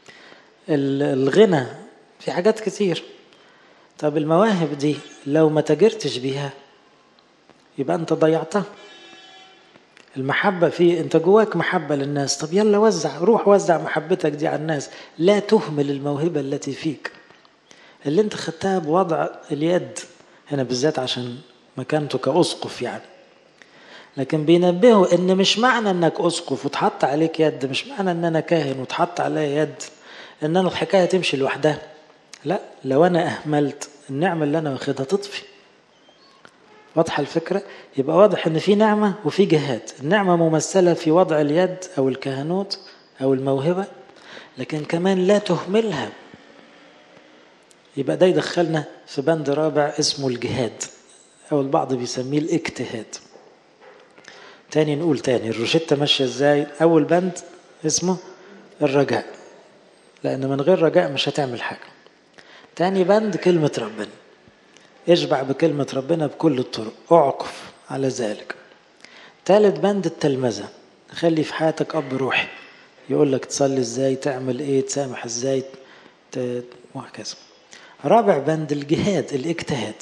الغنى في حاجات كتير طب المواهب دي لو ما تجرتش بيها يبقى انت ضيعتها المحبة في انت جواك محبة للناس طب يلا وزع روح وزع محبتك دي على الناس لا تهمل الموهبة التي فيك اللي انت خدتها بوضع اليد هنا بالذات عشان مكانته كأسقف يعني لكن بينبهوا ان مش معنى انك اسقف وتحط عليك يد مش معنى ان انا كاهن وتحط عليا يد ان انا الحكايه تمشي لوحدها لا لو انا اهملت النعمه اللي انا واخدها تطفي واضحه الفكره يبقى واضح ان في نعمه وفي جهاد النعمه ممثله في وضع اليد او الكهنوت او الموهبه لكن كمان لا تهملها يبقى ده يدخلنا في بند رابع اسمه الجهاد او البعض بيسميه الاجتهاد تاني نقول تاني الروشتة ماشية ازاي اول بند اسمه الرجاء لان من غير رجاء مش هتعمل حاجة تاني بند كلمة ربنا اشبع بكلمة ربنا بكل الطرق اعكف على ذلك تالت بند التلمذة خلي في حياتك اب روحي يقول لك تصلي ازاي تعمل ايه تسامح ازاي وهكذا رابع بند الجهاد الاجتهاد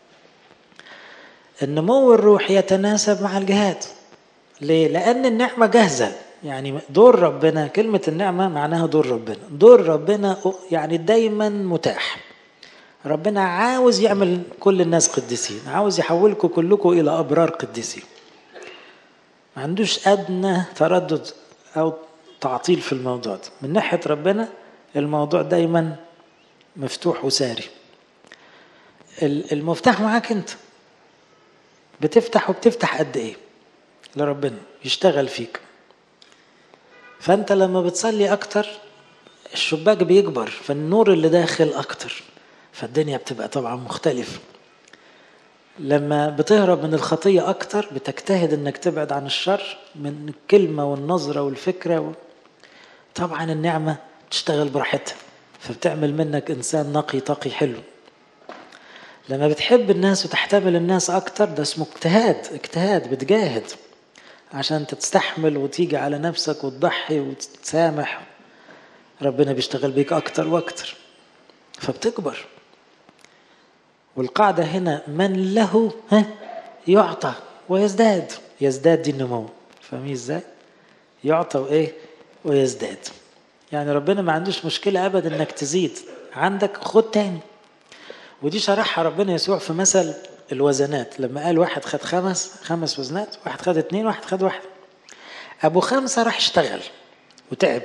النمو الروحي يتناسب مع الجهاد ليه؟ لأن النعمة جاهزة يعني دور ربنا كلمة النعمة معناها دور ربنا دور ربنا يعني دايما متاح ربنا عاوز يعمل كل الناس قديسين عاوز يحولكم كلكم إلى أبرار قديسين ما عندوش أدنى تردد أو تعطيل في الموضوع ده من ناحية ربنا الموضوع دايما مفتوح وساري المفتاح معاك انت بتفتح وبتفتح قد ايه لربنا يشتغل فيك فانت لما بتصلي اكتر الشباك بيكبر فالنور اللي داخل اكتر فالدنيا بتبقى طبعا مختلفة لما بتهرب من الخطية أكتر بتجتهد إنك تبعد عن الشر من الكلمة والنظرة والفكرة و... طبعا النعمة تشتغل براحتها فبتعمل منك إنسان نقي تقي حلو لما بتحب الناس وتحتمل الناس أكتر ده اسمه اجتهاد اجتهاد بتجاهد عشان تستحمل وتيجي على نفسك وتضحي وتسامح ربنا بيشتغل بيك أكتر وأكتر فبتكبر والقاعدة هنا من له ها يعطى ويزداد يزداد دي النمو فاهمين ازاي؟ يعطى وايه؟ ويزداد يعني ربنا ما عندوش مشكلة أبدا إنك تزيد عندك خد تاني ودي شرحها ربنا يسوع في مثل الوزنات لما قال واحد خد خمس خمس وزنات واحد خد اتنين واحد خد واحد أبو خمسة راح اشتغل وتعب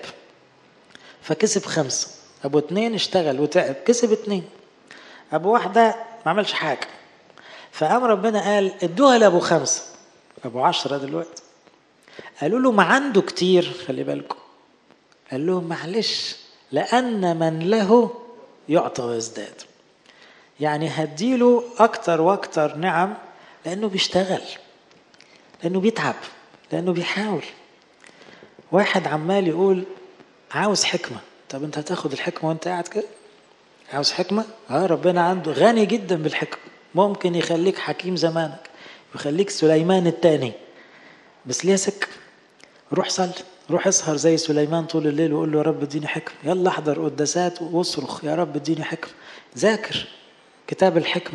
فكسب خمسة أبو اتنين اشتغل وتعب كسب اتنين أبو واحدة ما عملش حاجة فقام ربنا قال ادوها لأبو خمسة أبو عشرة دلوقتي قالوا له ما عنده كتير خلي بالكم قال لهم معلش لأن من له يعطى ويزداد يعني هديله أكتر وأكتر نعم لأنه بيشتغل لأنه بيتعب لأنه بيحاول واحد عمال يقول عاوز حكمة طب أنت هتاخد الحكمة وأنت قاعد كده عاوز حكمة اه ربنا عنده غني جدا بالحكمة ممكن يخليك حكيم زمانك يخليك سليمان الثاني بس ليه سك روح صلي روح اسهر زي سليمان طول الليل وقول له يا رب اديني حكمة يلا احضر قداسات واصرخ يا رب اديني حكمة ذاكر كتاب الحكمة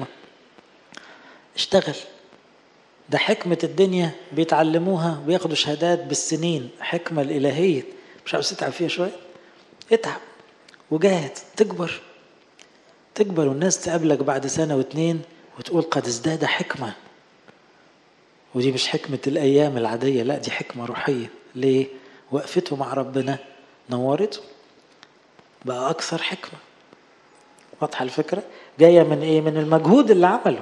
اشتغل ده حكمة الدنيا بيتعلموها وياخدوا شهادات بالسنين حكمة الإلهية مش عاوز تتعب فيها شوية اتعب وجاهد تكبر تكبر والناس تقابلك بعد سنة واتنين وتقول قد ازداد حكمة ودي مش حكمة الأيام العادية لا دي حكمة روحية ليه؟ وقفته مع ربنا نورته بقى أكثر حكمة واضحة الفكرة؟ جاية من إيه؟ من المجهود اللي عمله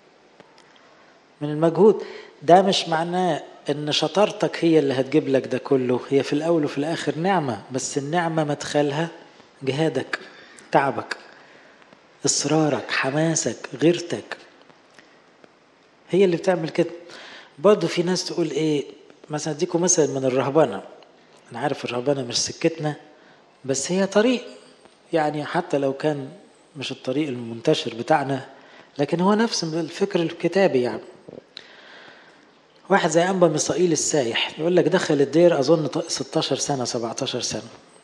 من المجهود ده مش معناه ان شطارتك هي اللي هتجيب لك ده كله هي في الاول وفي الاخر نعمه بس النعمه مدخلها جهادك تعبك اصرارك حماسك غيرتك هي اللي بتعمل كده برضه في ناس تقول ايه مثلا اديكم مثل من الرهبنه انا عارف الرهبنه مش سكتنا بس هي طريق يعني حتى لو كان مش الطريق المنتشر بتاعنا لكن هو نفس الفكر الكتابي يعني واحد زي أنبا مصائيل السايح يقول لك دخل الدير أظن 16 سنة 17 سنة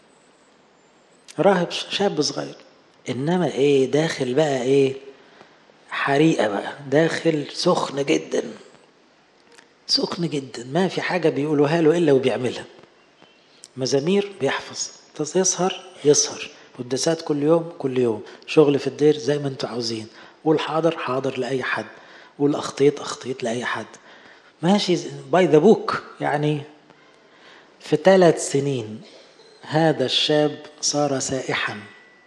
راهب شاب صغير إنما إيه داخل بقى إيه حريقة بقى داخل سخن جدا سخن جدا ما في حاجة بيقولوها له إلا وبيعملها مزامير بيحفظ يسهر يسهر قداسات كل يوم كل يوم شغل في الدير زي ما انتوا عاوزين قول حاضر حاضر لأي حد قول أخطيت أخطيت لأي حد ماشي باي ذا بوك يعني في ثلاث سنين هذا الشاب صار سائحا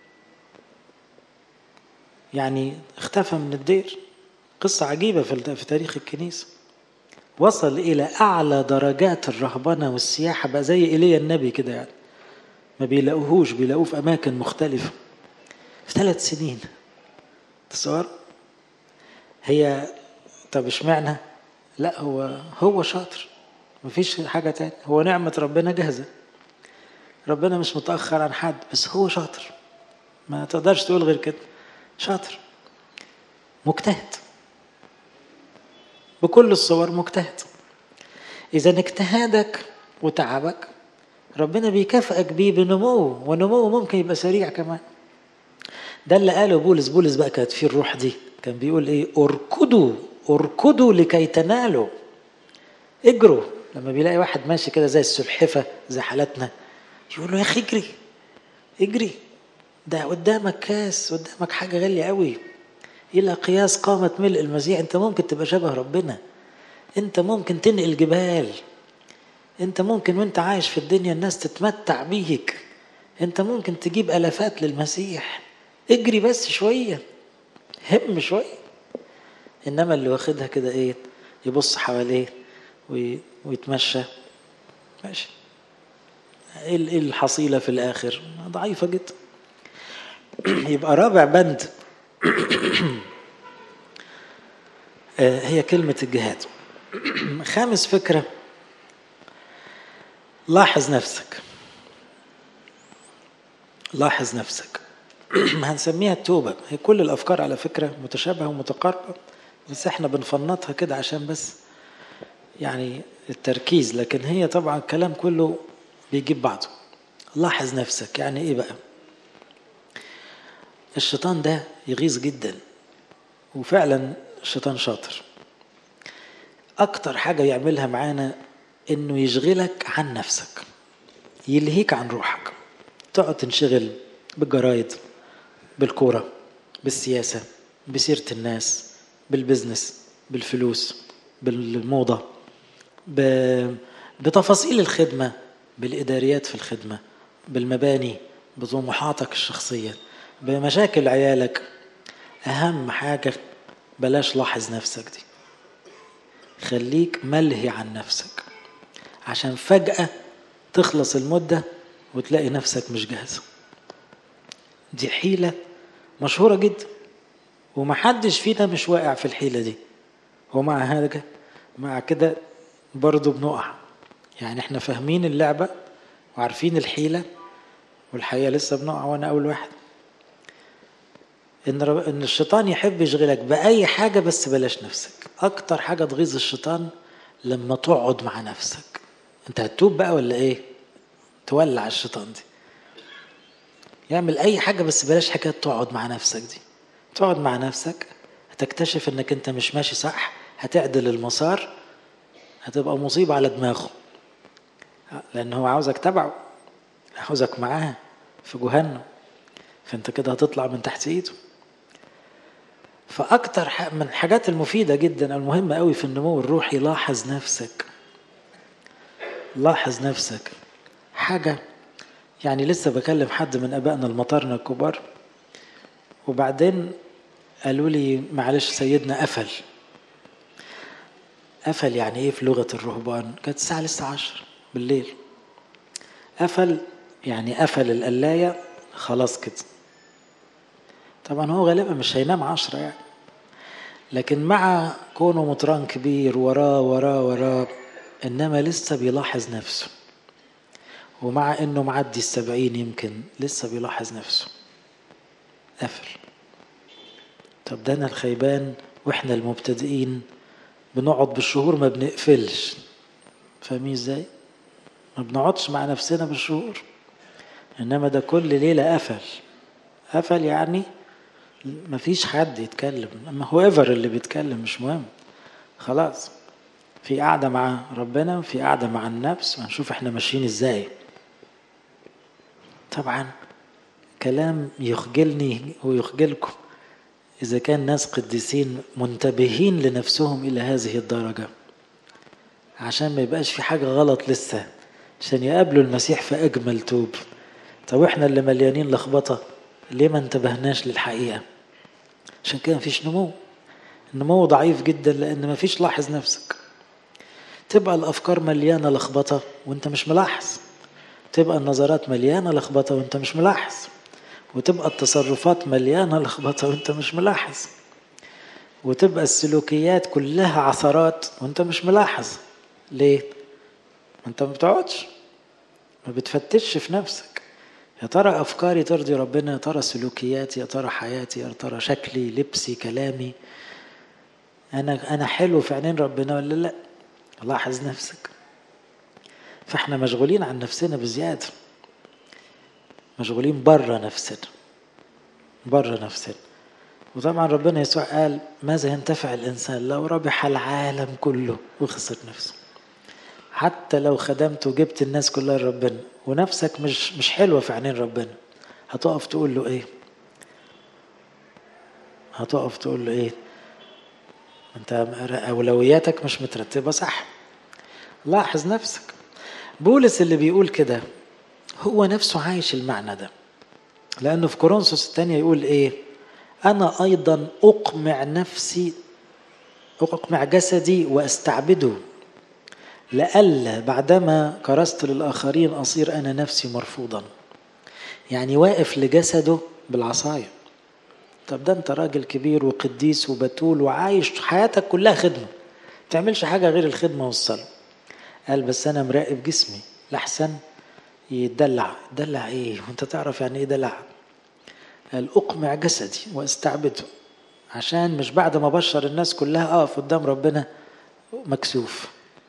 يعني اختفى من الدير قصة عجيبة في تاريخ الكنيسة وصل إلى أعلى درجات الرهبنة والسياحة بقى زي إيليا النبي كده يعني ما بيلاقوهوش بيلاقوه في أماكن مختلفة في ثلاث سنين تصور هي طب اشمعنى لا هو هو شاطر مفيش حاجة تاني هو نعمة ربنا جاهزة ربنا مش متأخر عن حد بس هو شاطر ما تقدرش تقول غير كده شاطر مجتهد بكل الصور مجتهد إذا اجتهادك وتعبك ربنا بيكافئك بيه بنمو ونمو ممكن يبقى سريع كمان ده اللي قاله بولس بولس بقى كانت فيه الروح دي كان بيقول ايه اركضوا اركضوا لكي تنالوا اجروا لما بيلاقي واحد ماشي كده زي السلحفه زي حالتنا يقول له يا اخي اجري اجري ده قدامك كاس قدامك حاجه غاليه قوي الى قياس قامه ملء المسيح انت ممكن تبقى شبه ربنا انت ممكن تنقل جبال انت ممكن وانت عايش في الدنيا الناس تتمتع بيك انت ممكن تجيب الافات للمسيح اجري بس شويه هم شويه انما اللي واخدها كده ايه يبص حواليه ويتمشى ماشي ايه الحصيله في الاخر ضعيفه جدا يبقى رابع بند هي كلمه الجهاد خامس فكره لاحظ نفسك لاحظ نفسك هنسميها التوبة هي كل الأفكار على فكرة متشابهة ومتقاربة بس احنا بنفنطها كده عشان بس يعني التركيز لكن هي طبعا الكلام كله بيجيب بعضه لاحظ نفسك يعني ايه بقى الشيطان ده يغيظ جدا وفعلا الشيطان شاطر اكتر حاجة يعملها معانا انه يشغلك عن نفسك يلهيك عن روحك تقعد تنشغل بالجرايد بالكوره بالسياسه بسيره الناس بالبزنس بالفلوس بالموضه بتفاصيل الخدمه بالاداريات في الخدمه بالمباني بطموحاتك الشخصيه بمشاكل عيالك اهم حاجه بلاش لاحظ نفسك دي خليك ملهي عن نفسك عشان فجأة تخلص المدة وتلاقي نفسك مش جاهز دي حيلة مشهورة جدا ومحدش فينا مش واقع في الحيلة دي ومع هذا مع كده برضه بنقع يعني احنا فاهمين اللعبة وعارفين الحيلة والحقيقة لسه بنقع وانا اول واحد ان رب... ان الشيطان يحب يشغلك باي حاجه بس بلاش نفسك اكتر حاجه تغيظ الشيطان لما تقعد مع نفسك انت هتتوب بقى ولا ايه تولع الشيطان دي يعمل اي حاجه بس بلاش حكايه تقعد مع نفسك دي تقعد مع نفسك هتكتشف انك انت مش ماشي صح هتعدل المسار هتبقى مصيبه على دماغه لان هو عاوزك تبعه عاوزك معاه في جهنم فانت كده هتطلع من تحت ايده فاكتر من الحاجات المفيده جدا المهمه قوي في النمو الروحي لاحظ نفسك لاحظ نفسك حاجه يعني لسه بكلم حد من ابائنا المطارنه الكبار وبعدين قالوا لي معلش سيدنا قفل قفل يعني ايه في لغه الرهبان كانت الساعه لسه عشر بالليل قفل يعني قفل القلايه خلاص كده طبعا هو غالبا مش هينام عشرة يعني لكن مع كونه مطران كبير وراه وراه وراه إنما لسه بيلاحظ نفسه ومع إنه معدي السبعين يمكن لسه بيلاحظ نفسه قفل طب ده انا الخيبان واحنا المبتدئين بنقعد بالشهور ما بنقفلش فاهمين ازاي ما بنقعدش مع نفسنا بالشهور انما ده كل ليله قفل قفل يعني ما فيش حد يتكلم اما هو ايفر اللي بيتكلم مش مهم خلاص في قعده مع ربنا في قعده مع النفس هنشوف احنا ماشيين ازاي طبعا كلام يخجلني ويخجلكم إذا كان ناس قديسين منتبهين لنفسهم إلى هذه الدرجة عشان ما يبقاش في حاجة غلط لسه عشان يقابلوا المسيح في أجمل توب طب إحنا اللي مليانين لخبطة ليه ما انتبهناش للحقيقة عشان كده مفيش نمو النمو ضعيف جدا لأن مفيش لاحظ نفسك تبقى الأفكار مليانة لخبطة وأنت مش ملاحظ تبقى النظرات مليانة لخبطة وأنت مش ملاحظ وتبقى التصرفات مليانة لخبطة وانت مش ملاحظ وتبقى السلوكيات كلها عثرات وانت مش ملاحظ ليه؟ ما انت ما بتقعدش ما بتفتش في نفسك يا ترى افكاري ترضي ربنا يا ترى سلوكياتي يا ترى حياتي يا ترى شكلي لبسي كلامي انا انا حلو في عينين ربنا ولا لا لاحظ نفسك فاحنا مشغولين عن نفسنا بزياده مشغولين بره نفسنا بره نفسنا وطبعا ربنا يسوع قال ماذا ينتفع الانسان لو ربح العالم كله وخسر نفسه حتى لو خدمت وجبت الناس كلها لربنا ونفسك مش مش حلوه في عينين ربنا هتقف تقول له ايه هتقف تقول له ايه انت اولوياتك مش مترتبه صح لاحظ نفسك بولس اللي بيقول كده هو نفسه عايش المعنى ده لأنه في كورنثوس الثانية يقول إيه أنا أيضا أقمع نفسي أقمع جسدي وأستعبده لئلا بعدما كرست للآخرين أصير أنا نفسي مرفوضا يعني واقف لجسده بالعصاية طب ده أنت راجل كبير وقديس وبتول وعايش حياتك كلها خدمة تعملش حاجة غير الخدمة والصلاة قال بس أنا مراقب جسمي لحسن يدلع دلع ايه وانت تعرف يعني ايه دلع قال اقمع جسدي واستعبده عشان مش بعد ما بشر الناس كلها اقف قدام ربنا مكسوف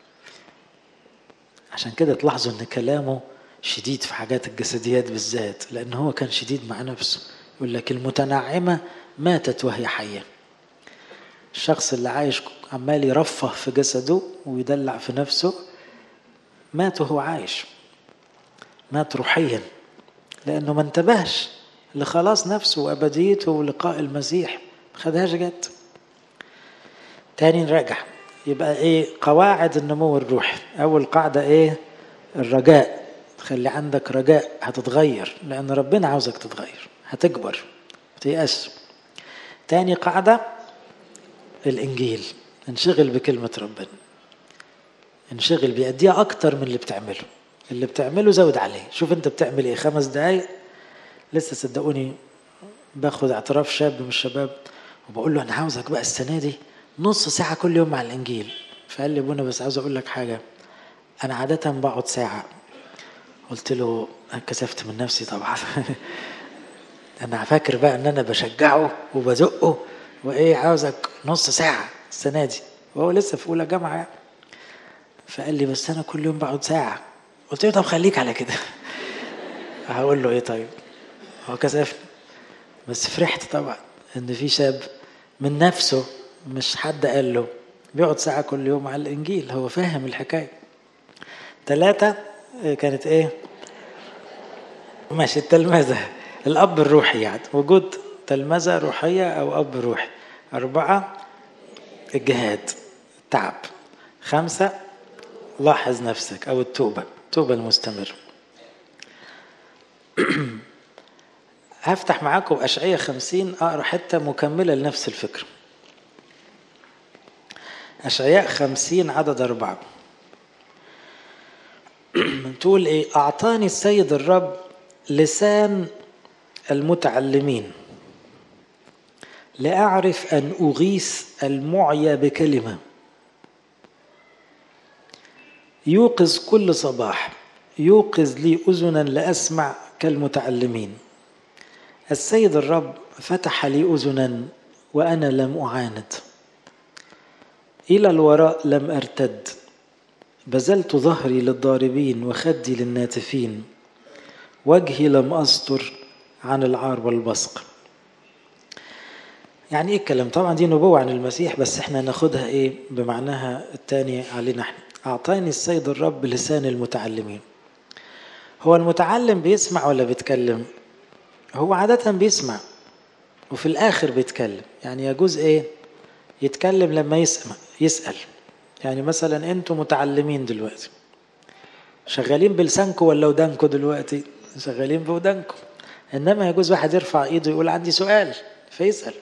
عشان كده تلاحظوا ان كلامه شديد في حاجات الجسديات بالذات لان هو كان شديد مع نفسه يقول لك المتنعمه ماتت وهي حيه الشخص اللي عايش عمال يرفه في جسده ويدلع في نفسه مات وهو عايش مات روحيا لانه ما انتبهش لخلاص نفسه وابديته ولقاء المسيح ما خدهاش جد تاني نراجع يبقى ايه قواعد النمو الروحي اول قاعده ايه الرجاء خلي عندك رجاء هتتغير لان ربنا عاوزك تتغير هتكبر تيأس تاني قاعده الانجيل انشغل بكلمه ربنا انشغل بيأديها اكتر من اللي بتعمله اللي بتعمله زود عليه شوف انت بتعمل ايه خمس دقايق لسه صدقوني باخد اعتراف شاب من الشباب وبقول له انا عاوزك بقى السنه دي نص ساعه كل يوم مع الانجيل فقال لي ابونا بس عاوز اقول لك حاجه انا عاده بقعد ساعه قلت له كسفت من نفسي طبعا انا فاكر بقى ان انا بشجعه وبزقه وايه عاوزك نص ساعه السنه دي وهو لسه في اولى جامعه يعني فقال لي بس انا كل يوم بقعد ساعه قلت له طب خليك على كده هقول له ايه طيب هو كسفني بس فرحت طبعا ان في شاب من نفسه مش حد قال له بيقعد ساعة كل يوم على الإنجيل هو فاهم الحكاية ثلاثة كانت إيه؟ ماشي التلمذة الأب الروحي يعني وجود تلمذة روحية أو أب روحي أربعة الجهاد التعب خمسة لاحظ نفسك أو التوبة التوبة المستمرة هفتح معاكم أشعية خمسين أقرأ حتة مكملة لنفس الفكرة أشعياء خمسين عدد أربعة تقول إيه أعطاني السيد الرب لسان المتعلمين لأعرف أن أغيث المعيا بكلمة يوقظ كل صباح يوقظ لي أذنا لأسمع كالمتعلمين السيد الرب فتح لي أذنا وأنا لم أعاند إلى الوراء لم أرتد بذلت ظهري للضاربين وخدي للناتفين وجهي لم أستر عن العار والبصق يعني ايه الكلام طبعا دي نبوة عن المسيح بس احنا ناخدها ايه بمعناها التاني علينا احنا اعطاني السيد الرب لسان المتعلمين هو المتعلم بيسمع ولا بيتكلم هو عادة بيسمع وفي الاخر بيتكلم يعني يجوز ايه يتكلم لما يسمع يسأل يعني مثلا انتوا متعلمين دلوقتي شغالين بلسانكم ولا ودانكم دلوقتي شغالين بودانكم انما يجوز واحد يرفع ايده يقول عندي سؤال فيسأل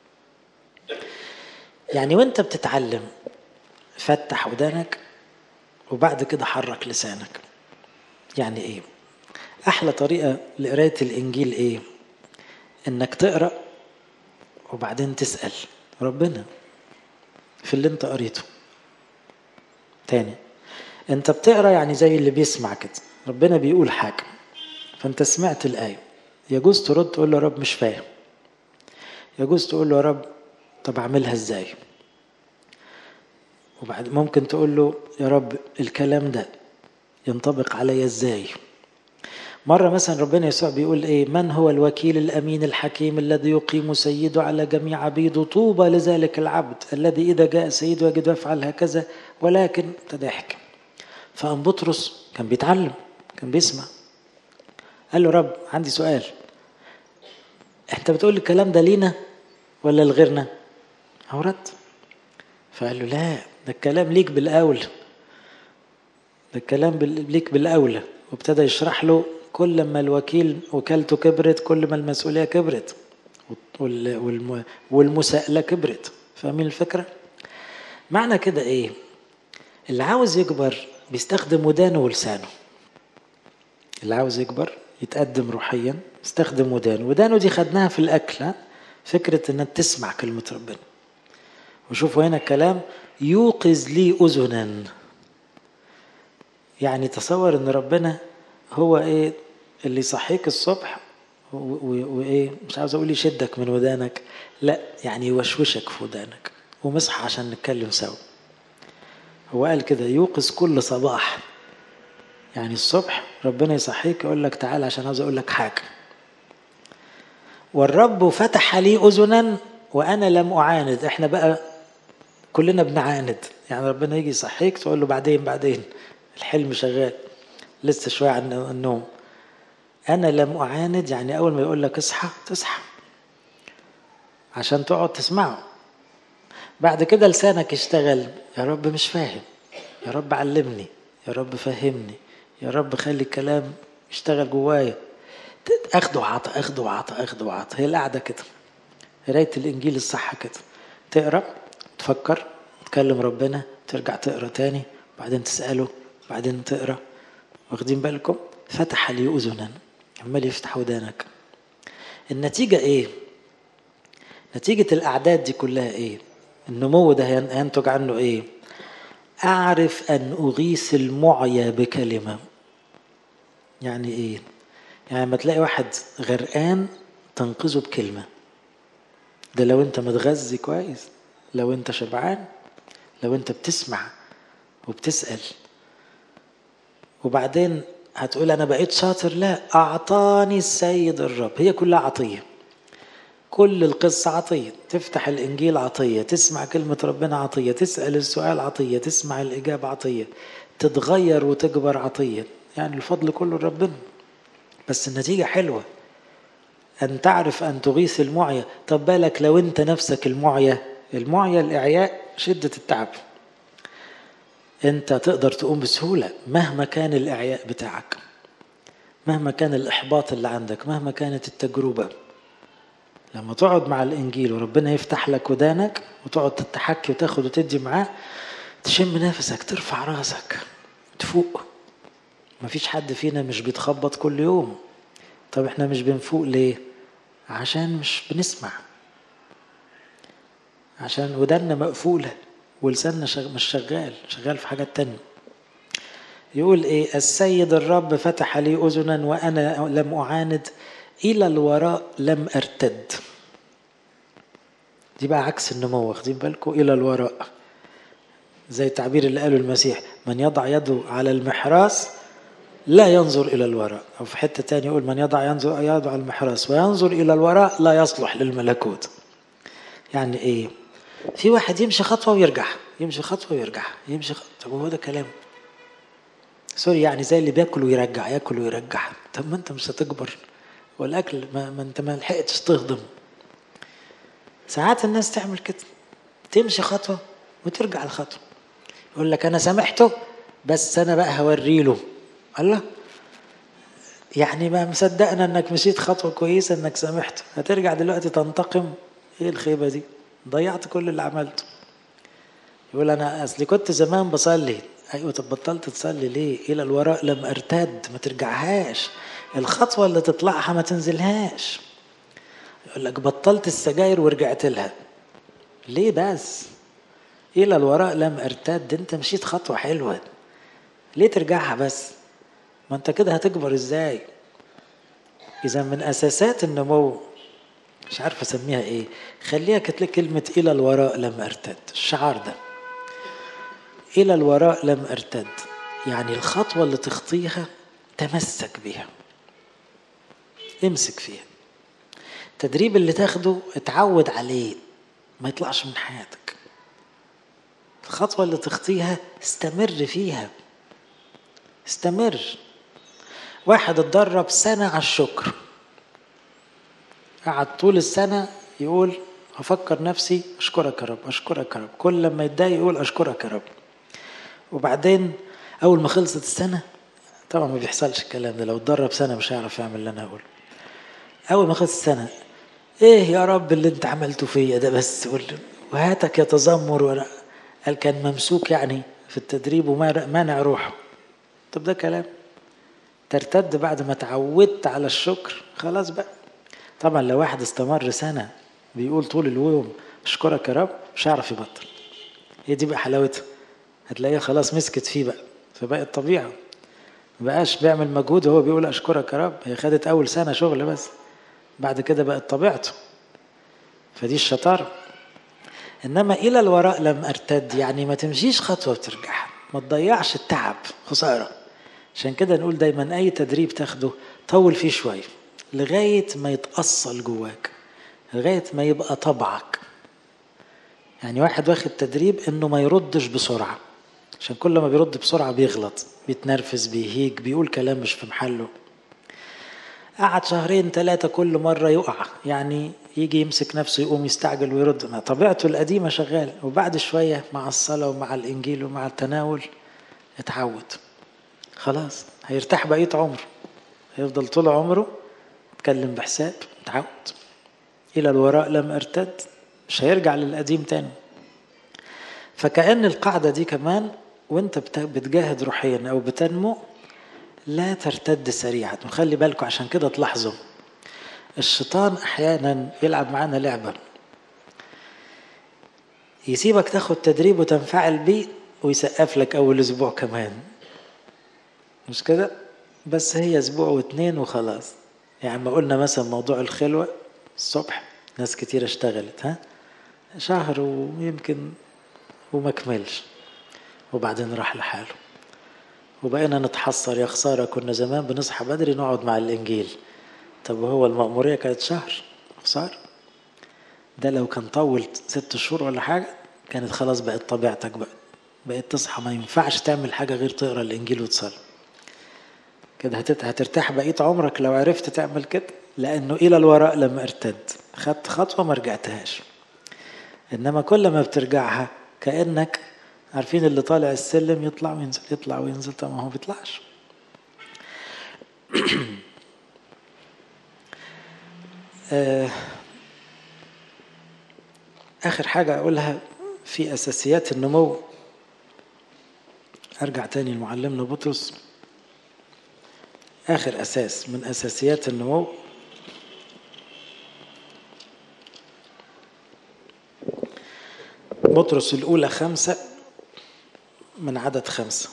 يعني وانت بتتعلم فتح ودانك وبعد كده حرك لسانك يعني ايه احلى طريقه لقرايه الانجيل ايه انك تقرا وبعدين تسال ربنا في اللي انت قريته تاني انت بتقرا يعني زي اللي بيسمع كده ربنا بيقول حاجه فانت سمعت الايه يجوز ترد تقول له يا رب مش فاهم يجوز تقول له يا رب طب اعملها ازاي وبعد ممكن تقول له يا رب الكلام ده ينطبق عليا ازاي مرة مثلا ربنا يسوع بيقول ايه من هو الوكيل الامين الحكيم الذي يقيم سيده على جميع عبيده طوبى لذلك العبد الذي اذا جاء سيده يجد يفعل هكذا ولكن تضحك فأم بطرس كان بيتعلم كان بيسمع قال له رب عندي سؤال انت بتقول الكلام ده لينا ولا لغيرنا هو رد فقال له لا ده الكلام ليك بالأولى ده الكلام ليك بالأولى وابتدى يشرح له كل ما الوكيل وكالته كبرت كل ما المسؤولية كبرت والمساءلة كبرت فاهمين الفكرة؟ معنى كده ايه؟ اللي عاوز يكبر بيستخدم ودانه ولسانه اللي عاوز يكبر يتقدم روحيا يستخدم ودانه ودانه دي خدناها في الأكل ها؟ فكرة انك تسمع كلمة ربنا وشوفوا هنا الكلام يوقظ لي أذنا يعني تصور ان ربنا هو ايه اللي يصحيك الصبح وايه مش عاوز اقول يشدك من ودانك لا يعني يوشوشك في ودانك ومصحى عشان نتكلم سوا هو قال كده يوقظ كل صباح يعني الصبح ربنا يصحيك يقول لك تعال عشان عاوز اقول لك حاجه والرب فتح لي اذنا وانا لم اعاند احنا بقى كلنا بنعاند يعني ربنا يجي يصحيك تقول له بعدين بعدين الحلم شغال لسه شويه عن النوم انا لم اعاند يعني اول ما يقول لك اصحى تصحى عشان تقعد تسمعه بعد كده لسانك يشتغل يا رب مش فاهم يا رب علمني يا رب فهمني يا رب خلي الكلام يشتغل جوايا اخده وعطى اخده وعطى اخده وعطى هي القعده كده قرايه الانجيل الصح كده تقرا تفكر تكلم ربنا ترجع تقرا تاني بعدين تساله بعدين تقرا واخدين بالكم فتح لي اذنا عمال يفتح ودانك النتيجه ايه نتيجه الاعداد دي كلها ايه النمو ده هينتج عنه ايه اعرف ان اغيث المعيا بكلمه يعني ايه يعني لما تلاقي واحد غرقان تنقذه بكلمه ده لو انت متغذي كويس لو انت شبعان لو انت بتسمع وبتسال وبعدين هتقول انا بقيت شاطر لا اعطاني السيد الرب هي كلها عطيه كل القصة عطية تفتح الإنجيل عطية تسمع كلمة ربنا عطية تسأل السؤال عطية تسمع الإجابة عطية تتغير وتكبر عطية يعني الفضل كله لربنا بس النتيجة حلوة أن تعرف أن تغيث المعيا طب بالك لو أنت نفسك المعيا المعيا الإعياء شدة التعب أنت تقدر تقوم بسهولة مهما كان الإعياء بتاعك مهما كان الإحباط اللي عندك مهما كانت التجربة لما تقعد مع الانجيل وربنا يفتح لك ودانك وتقعد تتحكي وتاخد وتدي معاه تشم نفسك ترفع راسك تفوق مفيش حد فينا مش بيتخبط كل يوم طب احنا مش بنفوق ليه عشان مش بنسمع عشان ودنا مقفولة ولساننا شغ... مش شغال شغال في حاجات تانية يقول ايه السيد الرب فتح لي اذنا وانا لم اعاند إلى الوراء لم أرتد دي بقى عكس النمو واخدين بالكم إلى الوراء زي التعبير اللي قاله المسيح من يضع يده على المحراس لا ينظر إلى الوراء أو في حتة تانية يقول من يضع ينظر يده على المحراس وينظر إلى الوراء لا يصلح للملكوت يعني إيه في واحد يمشي خطوة ويرجع يمشي خطوة ويرجع يمشي خطوة طب هو ده كلام سوري يعني زي اللي بياكل ويرجع ياكل ويرجع طب ما انت مش هتكبر والاكل ما, ما انت ما لحقتش تهضم ساعات الناس تعمل كده تمشي خطوة وترجع الخطوة يقول لك أنا سامحته بس أنا بقى هوري له الله يعني ما مصدقنا انك مشيت خطوة كويسة انك سامحته هترجع دلوقتي تنتقم ايه الخيبة دي ضيعت كل اللي عملته يقول انا اصلي كنت زمان بصلي ايوه طب بطلت تصلي ليه الى الوراء لم ارتد ما ترجعهاش الخطوة اللي تطلعها ما تنزلهاش يقول لك بطلت السجاير ورجعت لها ليه بس الى الوراء لم ارتد انت مشيت خطوة حلوة ليه ترجعها بس ما انت كده هتكبر ازاي اذا من اساسات النمو مش عارف اسميها ايه خليها كلمة الى الوراء لم ارتد الشعار ده الى الوراء لم ارتد يعني الخطوة اللي تخطيها تمسك بيها امسك فيها التدريب اللي تاخده اتعود عليه ما يطلعش من حياتك الخطوة اللي تخطيها استمر فيها استمر واحد اتدرب سنة على الشكر قعد طول السنة يقول أفكر نفسي أشكرك يا رب أشكرك يا رب كل لما يتضايق يقول أشكرك يا رب وبعدين أول ما خلصت السنة طبعا ما بيحصلش الكلام ده لو اتدرب سنة مش هيعرف يعمل اللي أنا هقوله أول ما خلصت السنة إيه يا رب اللي أنت عملته فيا ده بس وهاتك يتذمر ولا قال كان ممسوك يعني في التدريب ومانع روحه طب ده كلام ترتد بعد ما تعودت على الشكر خلاص بقى طبعا لو واحد استمر سنة بيقول طول اليوم اشكرك يا رب مش هيعرف يبطل هي دي بقى حلاوتها هتلاقيها خلاص مسكت فيه بقى فبقت طبيعة مبقاش بيعمل مجهود وهو بيقول اشكرك يا رب هي خدت اول سنة شغل بس بعد كده بقت طبيعته فدي الشطارة انما الى الوراء لم ارتد يعني ما تمشيش خطوة وترجع ما تضيعش التعب خسارة عشان كده نقول دايما اي تدريب تاخده طول فيه شوية لغاية ما يتأصل جواك لغاية ما يبقى طبعك يعني واحد واخد تدريب انه ما يردش بسرعة عشان كل ما بيرد بسرعة بيغلط بيتنرفز بيهيج بيقول كلام مش في محله قعد شهرين ثلاثة كل مرة يقع يعني يجي يمسك نفسه يقوم يستعجل ويرد طبيعته القديمة شغال وبعد شوية مع الصلاة ومع الإنجيل ومع التناول اتعود خلاص هيرتاح بقية عمره هيفضل طول عمره يتكلم بحساب اتعود إلى الوراء لم أرتد مش هيرجع للقديم تاني فكأن القاعدة دي كمان وانت بتجاهد روحيا أو بتنمو لا ترتد سريعا وخلي بالكم عشان كده تلاحظوا الشيطان احيانا يلعب معانا لعبه يسيبك تاخد تدريب وتنفعل بيه ويسقف لك اول اسبوع كمان مش كده بس هي اسبوع واتنين وخلاص يعني ما قلنا مثلا موضوع الخلوه الصبح ناس كتير اشتغلت ها شهر ويمكن وما كملش وبعدين راح لحاله وبقينا نتحسر يا خسارة كنا زمان بنصحى بدري نقعد مع الإنجيل طب هو المأمورية كانت شهر خسارة ده لو كان طول ست شهور ولا حاجة كانت خلاص بقت طبيعتك بقى بقيت تصحى ما ينفعش تعمل حاجة غير تقرا الإنجيل وتصلي كده هترتاح بقية عمرك لو عرفت تعمل كده لأنه إلى الوراء لما ارتد خدت خطوة ما رجعتهاش إنما كل ما بترجعها كأنك عارفين اللي طالع السلم يطلع وينزل يطلع وينزل طب ما هو بيطلعش آخر حاجة أقولها في أساسيات النمو أرجع تاني لمعلمنا بطرس آخر أساس من أساسيات النمو بطرس الأولى خمسة من عدد خمسة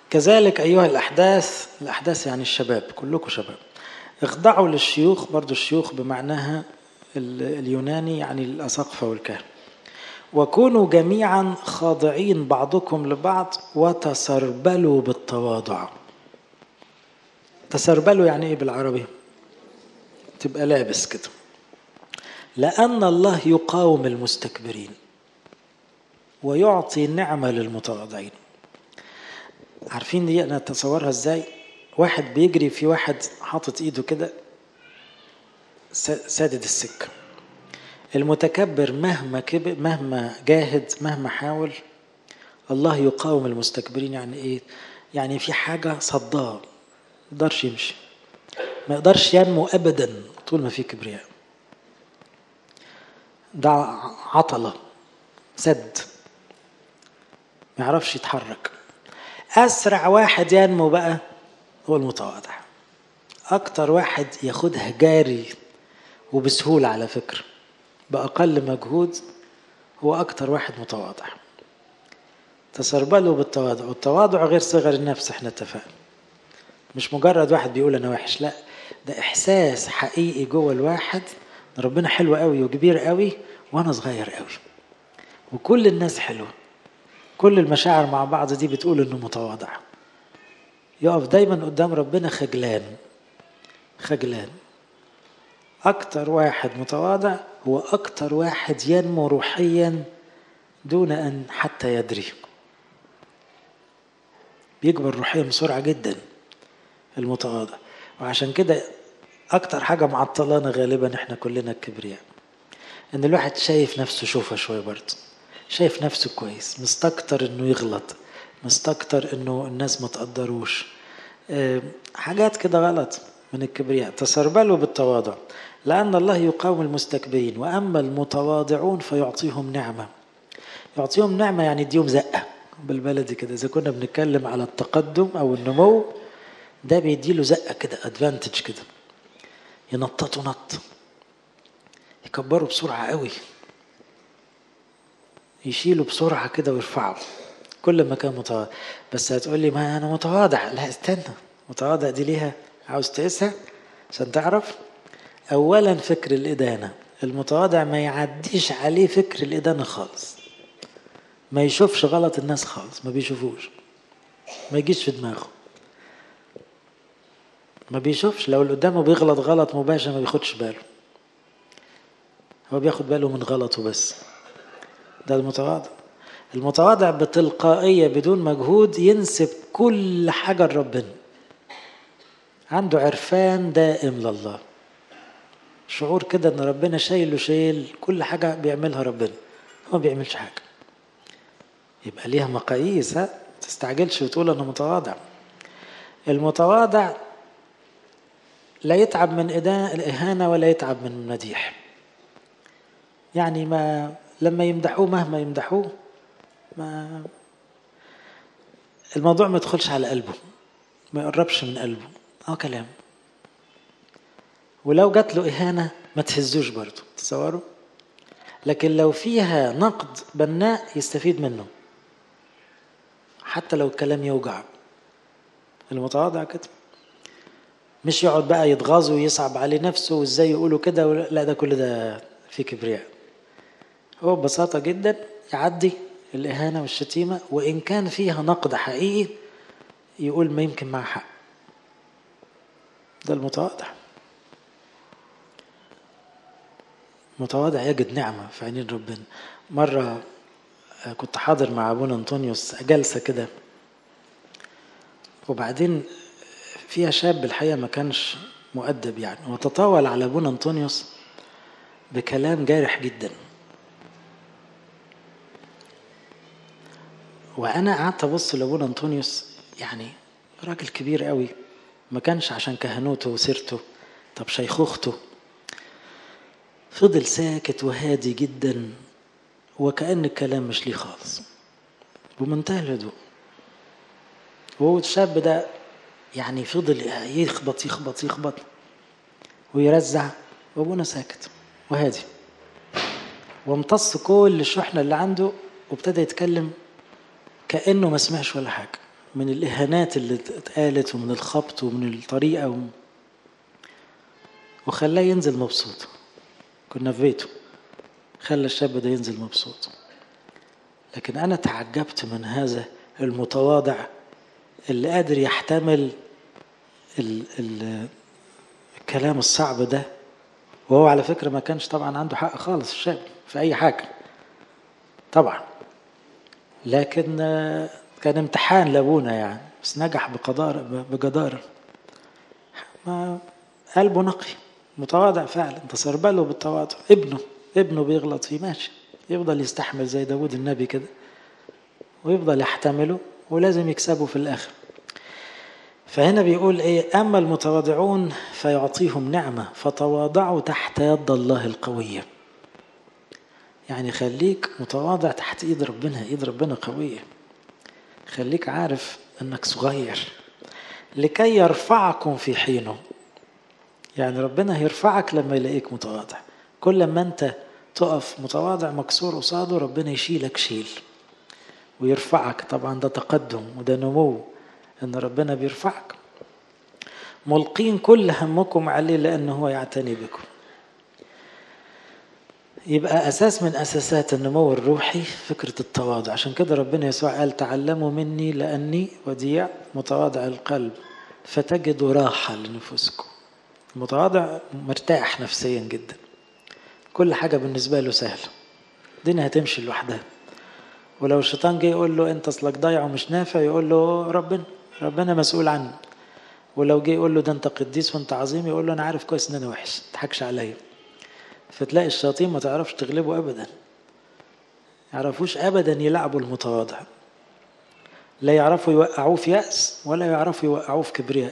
كذلك أيها الأحداث الأحداث يعني الشباب كلكم شباب اخضعوا للشيوخ برضو الشيوخ بمعناها اليوناني يعني الأساقفة والكهنة وكونوا جميعا خاضعين بعضكم لبعض وتسربلوا بالتواضع تسربلوا يعني ايه بالعربي تبقى لابس كده لأن الله يقاوم المستكبرين ويعطي نعمة للمتواضعين عارفين دي أنا أتصورها إزاي واحد بيجري في واحد حاطط إيده كده سادد السكة المتكبر مهما كبر مهما جاهد مهما حاول الله يقاوم المستكبرين يعني ايه يعني في حاجة صداه ما يقدرش يمشي ما يقدرش ينمو ابدا طول ما في كبرياء ده عطلة سد ما يعرفش يتحرك أسرع واحد ينمو بقى هو المتواضع أكتر واحد ياخدها جاري وبسهولة على فكرة بأقل مجهود هو أكتر واحد متواضع تسربلوا بالتواضع والتواضع غير صغر النفس احنا اتفقنا مش مجرد واحد بيقول أنا وحش لا ده إحساس حقيقي جوه الواحد ربنا حلو قوي وكبير قوي وأنا صغير قوي وكل الناس حلوة كل المشاعر مع بعض دي بتقول إنه متواضع يقف دايما قدام ربنا خجلان خجلان أكتر واحد متواضع هو أكتر واحد ينمو روحيا دون أن حتى يدري بيكبر روحيا بسرعة جدا المتواضع وعشان كده أكتر حاجة معطلانا غالبا إحنا كلنا الكبرياء إن الواحد شايف نفسه شوفة شوية برضه شايف نفسه كويس مستكتر إنه يغلط مستكتر إنه الناس ما تقدروش حاجات كده غلط من الكبرياء تسربلوا بالتواضع لأن الله يقاوم المستكبرين وأما المتواضعون فيعطيهم نعمة يعطيهم نعمة يعني يديهم زقة بالبلدي كده إذا كنا بنتكلم على التقدم أو النمو ده بيديله زقة كده ادفانتج كده ينططوا نط يكبروا بسرعة قوي يشيلوا بسرعة كده ويرفعوا كل ما كان متواضع بس هتقول لي ما أنا متواضع لا استنى متواضع دي ليها عاوز تقيسها عشان تعرف أولا فكر الإدانة المتواضع ما يعديش عليه فكر الإدانة خالص ما يشوفش غلط الناس خالص ما بيشوفوش ما يجيش في دماغه ما بيشوفش لو اللي قدامه بيغلط غلط مباشر ما بياخدش باله هو بياخد باله من غلطه بس ده المتواضع المتواضع بتلقائية بدون مجهود ينسب كل حاجة لربنا عنده عرفان دائم لله شعور كده ان ربنا شايل وشايل كل حاجة بيعملها ربنا هو ما بيعملش حاجة يبقى ليها مقاييس ها تستعجلش وتقول انا متواضع المتواضع لا يتعب من الإهانة ولا يتعب من المديح يعني ما لما يمدحوه مهما يمدحوه ما الموضوع ما يدخلش على قلبه ما يقربش من قلبه اه كلام ولو جات له إهانة ما تهزوش برضه تصوروا لكن لو فيها نقد بناء يستفيد منه حتى لو الكلام يوجع المتواضع كده مش يقعد بقى يتغاظ ويصعب عليه نفسه وازاي يقولوا كده لا ده كل ده في كبرياء هو ببساطة جدا يعدي الإهانة والشتيمة وإن كان فيها نقد حقيقي يقول ما يمكن معه حق ده المتواضع متواضع يجد نعمة في عينين ربنا مرة كنت حاضر مع أبونا أنطونيوس جلسة كده وبعدين فيها شاب الحقيقة ما كانش مؤدب يعني وتطاول على أبونا أنطونيوس بكلام جارح جدا وأنا قعدت أبص لأبونا أنطونيوس يعني راجل كبير قوي ما كانش عشان كهنوته وسيرته طب شيخوخته فضل ساكت وهادي جدا وكأن الكلام مش ليه خالص بمنتهى الهدوء وهو الشاب ده يعني فضل يخبط يخبط يخبط ويرزع وابونا ساكت وهادي وامتص كل الشحنة اللي عنده وابتدى يتكلم كأنه ما سمعش ولا حاجة من الإهانات اللي اتقالت ومن الخبط ومن الطريقة و... وخلاه ينزل مبسوط كنا في بيته خلى الشاب ده ينزل مبسوط لكن أنا تعجبت من هذا المتواضع اللي قادر يحتمل ال ال الكلام الصعب ده وهو على فكرة ما كانش طبعا عنده حق خالص الشاب في أي حاجة طبعا لكن كان امتحان لابونا يعني بس نجح بقدارة بجدارة ما قلبه نقي متواضع فعلا انتصر باله بالتواضع ابنه ابنه بيغلط فيه ماشي يفضل يستحمل زي داود النبي كده ويفضل يحتمله ولازم يكسبه في الآخر فهنا بيقول ايه اما المتواضعون فيعطيهم نعمه فتواضعوا تحت يد الله القويه يعني خليك متواضع تحت ايد ربنا ايد ربنا قويه خليك عارف انك صغير لكي يرفعكم في حينه يعني ربنا هيرفعك لما يلاقيك متواضع كل ما انت تقف متواضع مكسور قصاده ربنا يشيلك شيل ويرفعك طبعا ده تقدم وده نمو ان ربنا بيرفعك ملقين كل همكم عليه لانه هو يعتني بكم يبقى اساس من اساسات النمو الروحي فكره التواضع عشان كده ربنا يسوع قال تعلموا مني لاني وديع متواضع القلب فتجدوا راحه لنفوسكم المتواضع مرتاح نفسيا جدا كل حاجه بالنسبه له سهله الدنيا هتمشي لوحدها ولو الشيطان جه يقول له انت اصلك ضايع ومش نافع يقول له ربنا ربنا مسؤول عنك ولو جه يقول له ده انت قديس وانت عظيم يقول له انا عارف كويس ان انا وحش ما تضحكش عليا فتلاقي الشياطين ما تعرفش تغلبه ابدا يعرفوش ابدا يلعبوا المتواضع لا يعرفوا يوقعوه في يأس ولا يعرفوا يوقعوه في كبرياء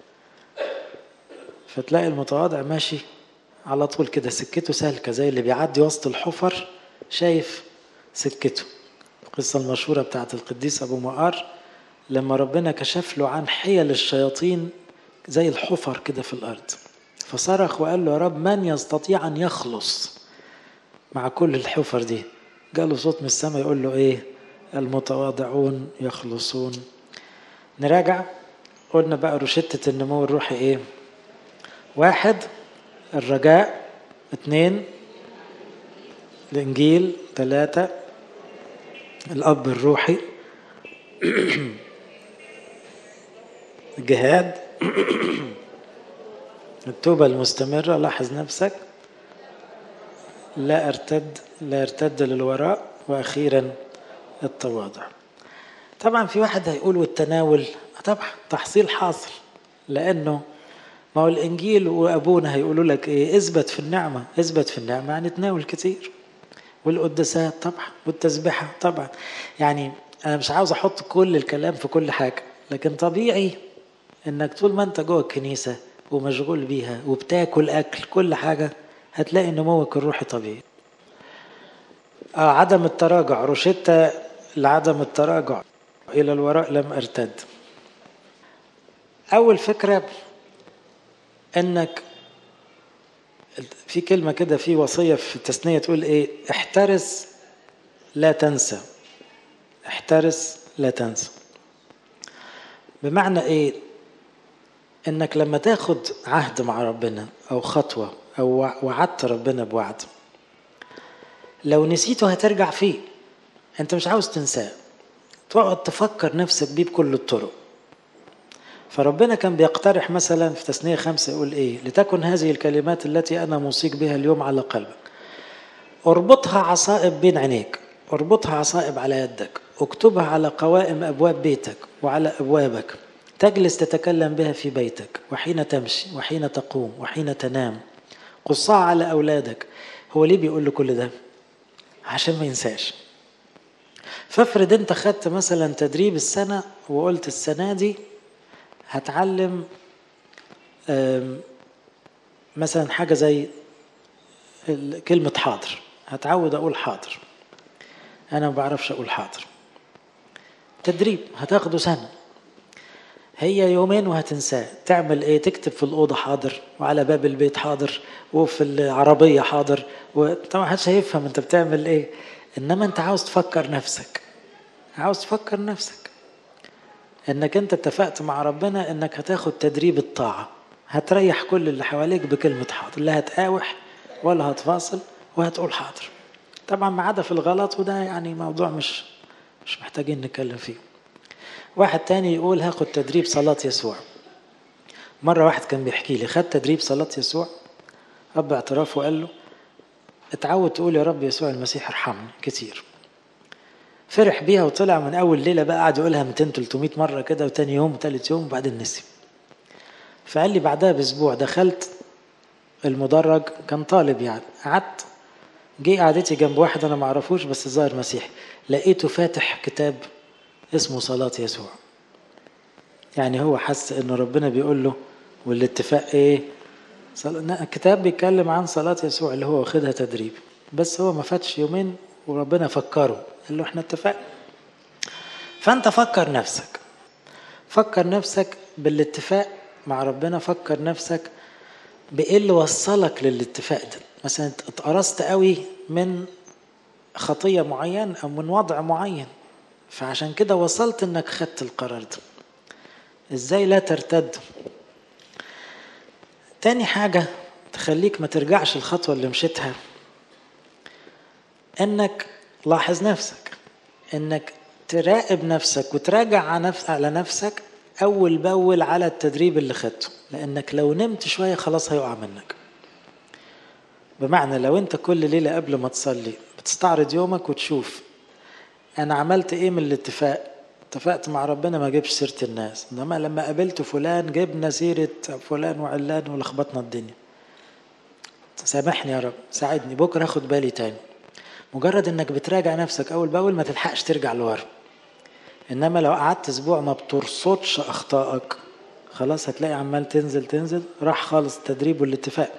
فتلاقي المتواضع ماشي على طول كده سكته سالكة زي اللي بيعدي وسط الحفر شايف سكته القصة المشهورة بتاعت القديس أبو مقار لما ربنا كشف له عن حيل الشياطين زي الحفر كده في الأرض فصرخ وقال له يا رب من يستطيع أن يخلص مع كل الحفر دي جاله صوت من السماء يقول له إيه المتواضعون يخلصون نراجع قلنا بقى روشتة النمو الروحي إيه واحد الرجاء اثنين الإنجيل ثلاثة الأب الروحي الجهاد التوبة المستمرة لاحظ نفسك لا ارتد لا ارتد للوراء وأخيرا التواضع طبعا في واحد هيقول والتناول طبعا تحصيل حاصل لأنه ما هو الإنجيل وأبونا هيقولوا لك إيه اثبت في النعمة اثبت في النعمة يعني تناول كتير والقداسات طبعا والتسبحة طبعا يعني أنا مش عاوز أحط كل الكلام في كل حاجة لكن طبيعي إنك طول ما أنت جوه الكنيسة ومشغول بيها وبتاكل أكل كل حاجة هتلاقي نموك الروحي طبيعي آه عدم التراجع روشتة لعدم التراجع إلى الوراء لم أرتد أول فكرة إنك في كلمة كده في وصية في التثنية تقول إيه احترس لا تنسى احترس لا تنسى بمعنى إيه إنك لما تاخد عهد مع ربنا أو خطوة أو وعدت ربنا بوعد لو نسيته هترجع فيه أنت مش عاوز تنساه تقعد تفكر نفسك بيه بكل الطرق فربنا كان بيقترح مثلا في تثنية خمسة يقول إيه لتكن هذه الكلمات التي أنا موصيك بها اليوم على قلبك اربطها عصائب بين عينيك اربطها عصائب على يدك اكتبها على قوائم أبواب بيتك وعلى أبوابك تجلس تتكلم بها في بيتك وحين تمشي وحين تقوم وحين تنام قصها على أولادك هو ليه بيقول له كل ده عشان ما ينساش فافرض انت خدت مثلا تدريب السنة وقلت السنة دي هتعلم مثلا حاجة زي كلمة حاضر هتعود أقول حاضر أنا ما بعرفش أقول حاضر تدريب هتاخده سنة هي يومين وهتنساه تعمل ايه تكتب في الأوضة حاضر وعلى باب البيت حاضر وفي العربية حاضر وطبعا محدش هيفهم انت بتعمل ايه انما انت عاوز تفكر نفسك عاوز تفكر نفسك انك انت اتفقت مع ربنا انك هتاخد تدريب الطاعة هتريح كل اللي حواليك بكلمة حاضر لا هتقاوح ولا هتفاصل وهتقول حاضر طبعا ما عدا في الغلط وده يعني موضوع مش مش محتاجين نتكلم فيه واحد تاني يقول هاخد تدريب صلاة يسوع مرة واحد كان بيحكي لي خد تدريب صلاة يسوع أب اعتراف وقال له اتعود تقول يا رب يسوع المسيح ارحمني كتير فرح بيها وطلع من أول ليلة بقى قعد يقولها 200 300 مرة كده وتاني يوم وتالت يوم وبعدين نسي فقال لي بعدها بأسبوع دخلت المدرج كان طالب يعني قعدت جه قعدتي جنب واحد أنا معرفوش بس ظاهر مسيحي لقيته فاتح كتاب اسمه صلاة يسوع يعني هو حس إن ربنا بيقول له والاتفاق إيه الكتاب بيتكلم عن صلاة يسوع اللي هو واخدها تدريب بس هو ما فاتش يومين وربنا فكره قال له احنا اتفقنا فانت فكر نفسك فكر نفسك بالاتفاق مع ربنا فكر نفسك بايه اللي وصلك للاتفاق ده مثلا اتقرصت قوي من خطية معينة أو من وضع معين فعشان كده وصلت إنك خدت القرار ده إزاي لا ترتد تاني حاجة تخليك ما ترجعش الخطوة اللي مشيتها انك لاحظ نفسك انك تراقب نفسك وتراجع على نفسك اول باول على التدريب اللي خدته لانك لو نمت شويه خلاص هيقع منك بمعنى لو انت كل ليله قبل ما تصلي بتستعرض يومك وتشوف انا عملت ايه من الاتفاق اتفقت مع ربنا ما جيبش سيره الناس انما لما قابلت فلان جبنا سيره فلان وعلان ولخبطنا الدنيا سامحني يا رب ساعدني بكره اخد بالي تاني مجرد انك بتراجع نفسك اول باول ما تلحقش ترجع لورا انما لو قعدت اسبوع ما بترصدش اخطائك خلاص هتلاقي عمال تنزل تنزل راح خالص التدريب والاتفاق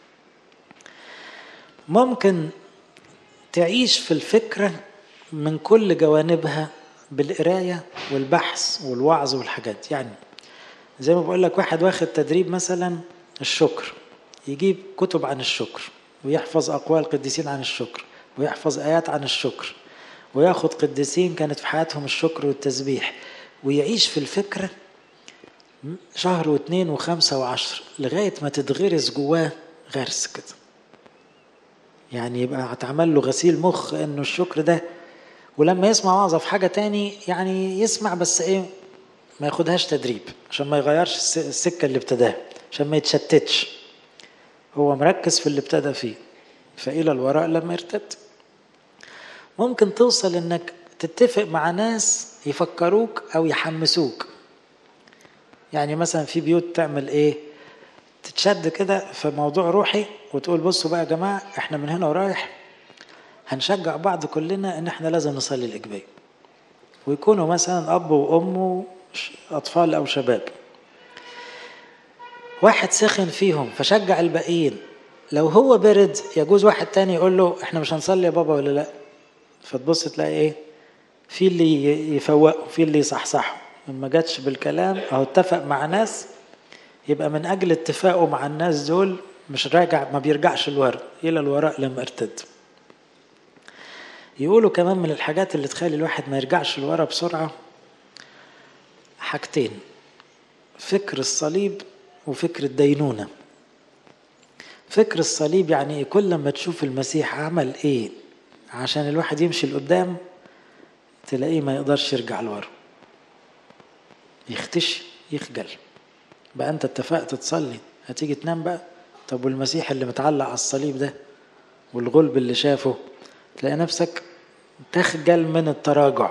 ممكن تعيش في الفكرة من كل جوانبها بالقراية والبحث والوعظ والحاجات يعني زي ما بقول لك واحد واخد تدريب مثلا الشكر يجيب كتب عن الشكر ويحفظ أقوال القديسين عن الشكر ويحفظ آيات عن الشكر وياخد قديسين كانت في حياتهم الشكر والتسبيح ويعيش في الفكرة شهر واثنين وخمسة وعشر لغاية ما تتغرس جواه غرس كده يعني يبقى هتعمل له غسيل مخ انه الشكر ده ولما يسمع وعظة في حاجة تاني يعني يسمع بس ايه ما ياخدهاش تدريب عشان ما يغيرش السكة اللي ابتداها عشان ما يتشتتش هو مركز في اللي ابتدى فيه فإلى الوراء لما يرتد ممكن توصل انك تتفق مع ناس يفكروك او يحمسوك يعني مثلا في بيوت تعمل ايه تتشد كده في موضوع روحي وتقول بصوا بقى يا جماعه احنا من هنا ورايح هنشجع بعض كلنا ان احنا لازم نصلي الاجبيه ويكونوا مثلا اب وام اطفال او شباب واحد سخن فيهم فشجع الباقيين لو هو برد يجوز واحد تاني يقول له احنا مش هنصلي يا بابا ولا لا فتبص تلاقي ايه في اللي يفوقه في اللي يصحصحه ما جاتش بالكلام او اتفق مع ناس يبقى من اجل اتفاقه مع الناس دول مش راجع ما بيرجعش لورا الى الوراء لما ارتد يقولوا كمان من الحاجات اللي تخلي الواحد ما يرجعش لورا بسرعه حاجتين فكر الصليب وفكر الدينونه فكر الصليب يعني كل لما تشوف المسيح عمل ايه عشان الواحد يمشي لقدام تلاقيه ما يقدرش يرجع لورا يختش يخجل بقى انت اتفقت تصلي هتيجي تنام بقى طب والمسيح اللي متعلق على الصليب ده والغلب اللي شافه تلاقي نفسك تخجل من التراجع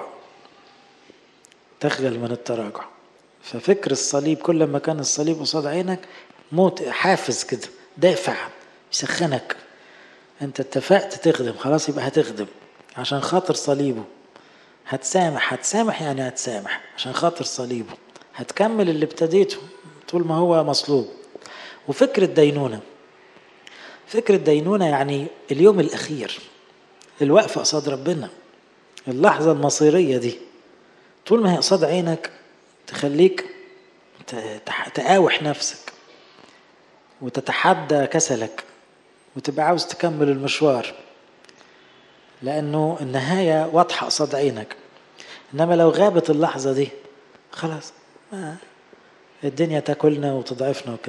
تخجل من التراجع ففكر الصليب كل ما كان الصليب قصاد عينك موت حافز كده دافع يسخنك انت اتفقت تخدم خلاص يبقى هتخدم عشان خاطر صليبه هتسامح هتسامح يعني هتسامح عشان خاطر صليبه هتكمل اللي ابتديته طول ما هو مصلوب وفكر الدينونة فكر الدينونة يعني اليوم الأخير الوقفة قصاد ربنا اللحظة المصيرية دي طول ما هي قصاد عينك تخليك تقاوح نفسك وتتحدى كسلك وتبقى عاوز تكمل المشوار لأنه النهاية واضحة قصاد عينك إنما لو غابت اللحظة دي خلاص ما الدنيا تاكلنا وتضعفنا وكده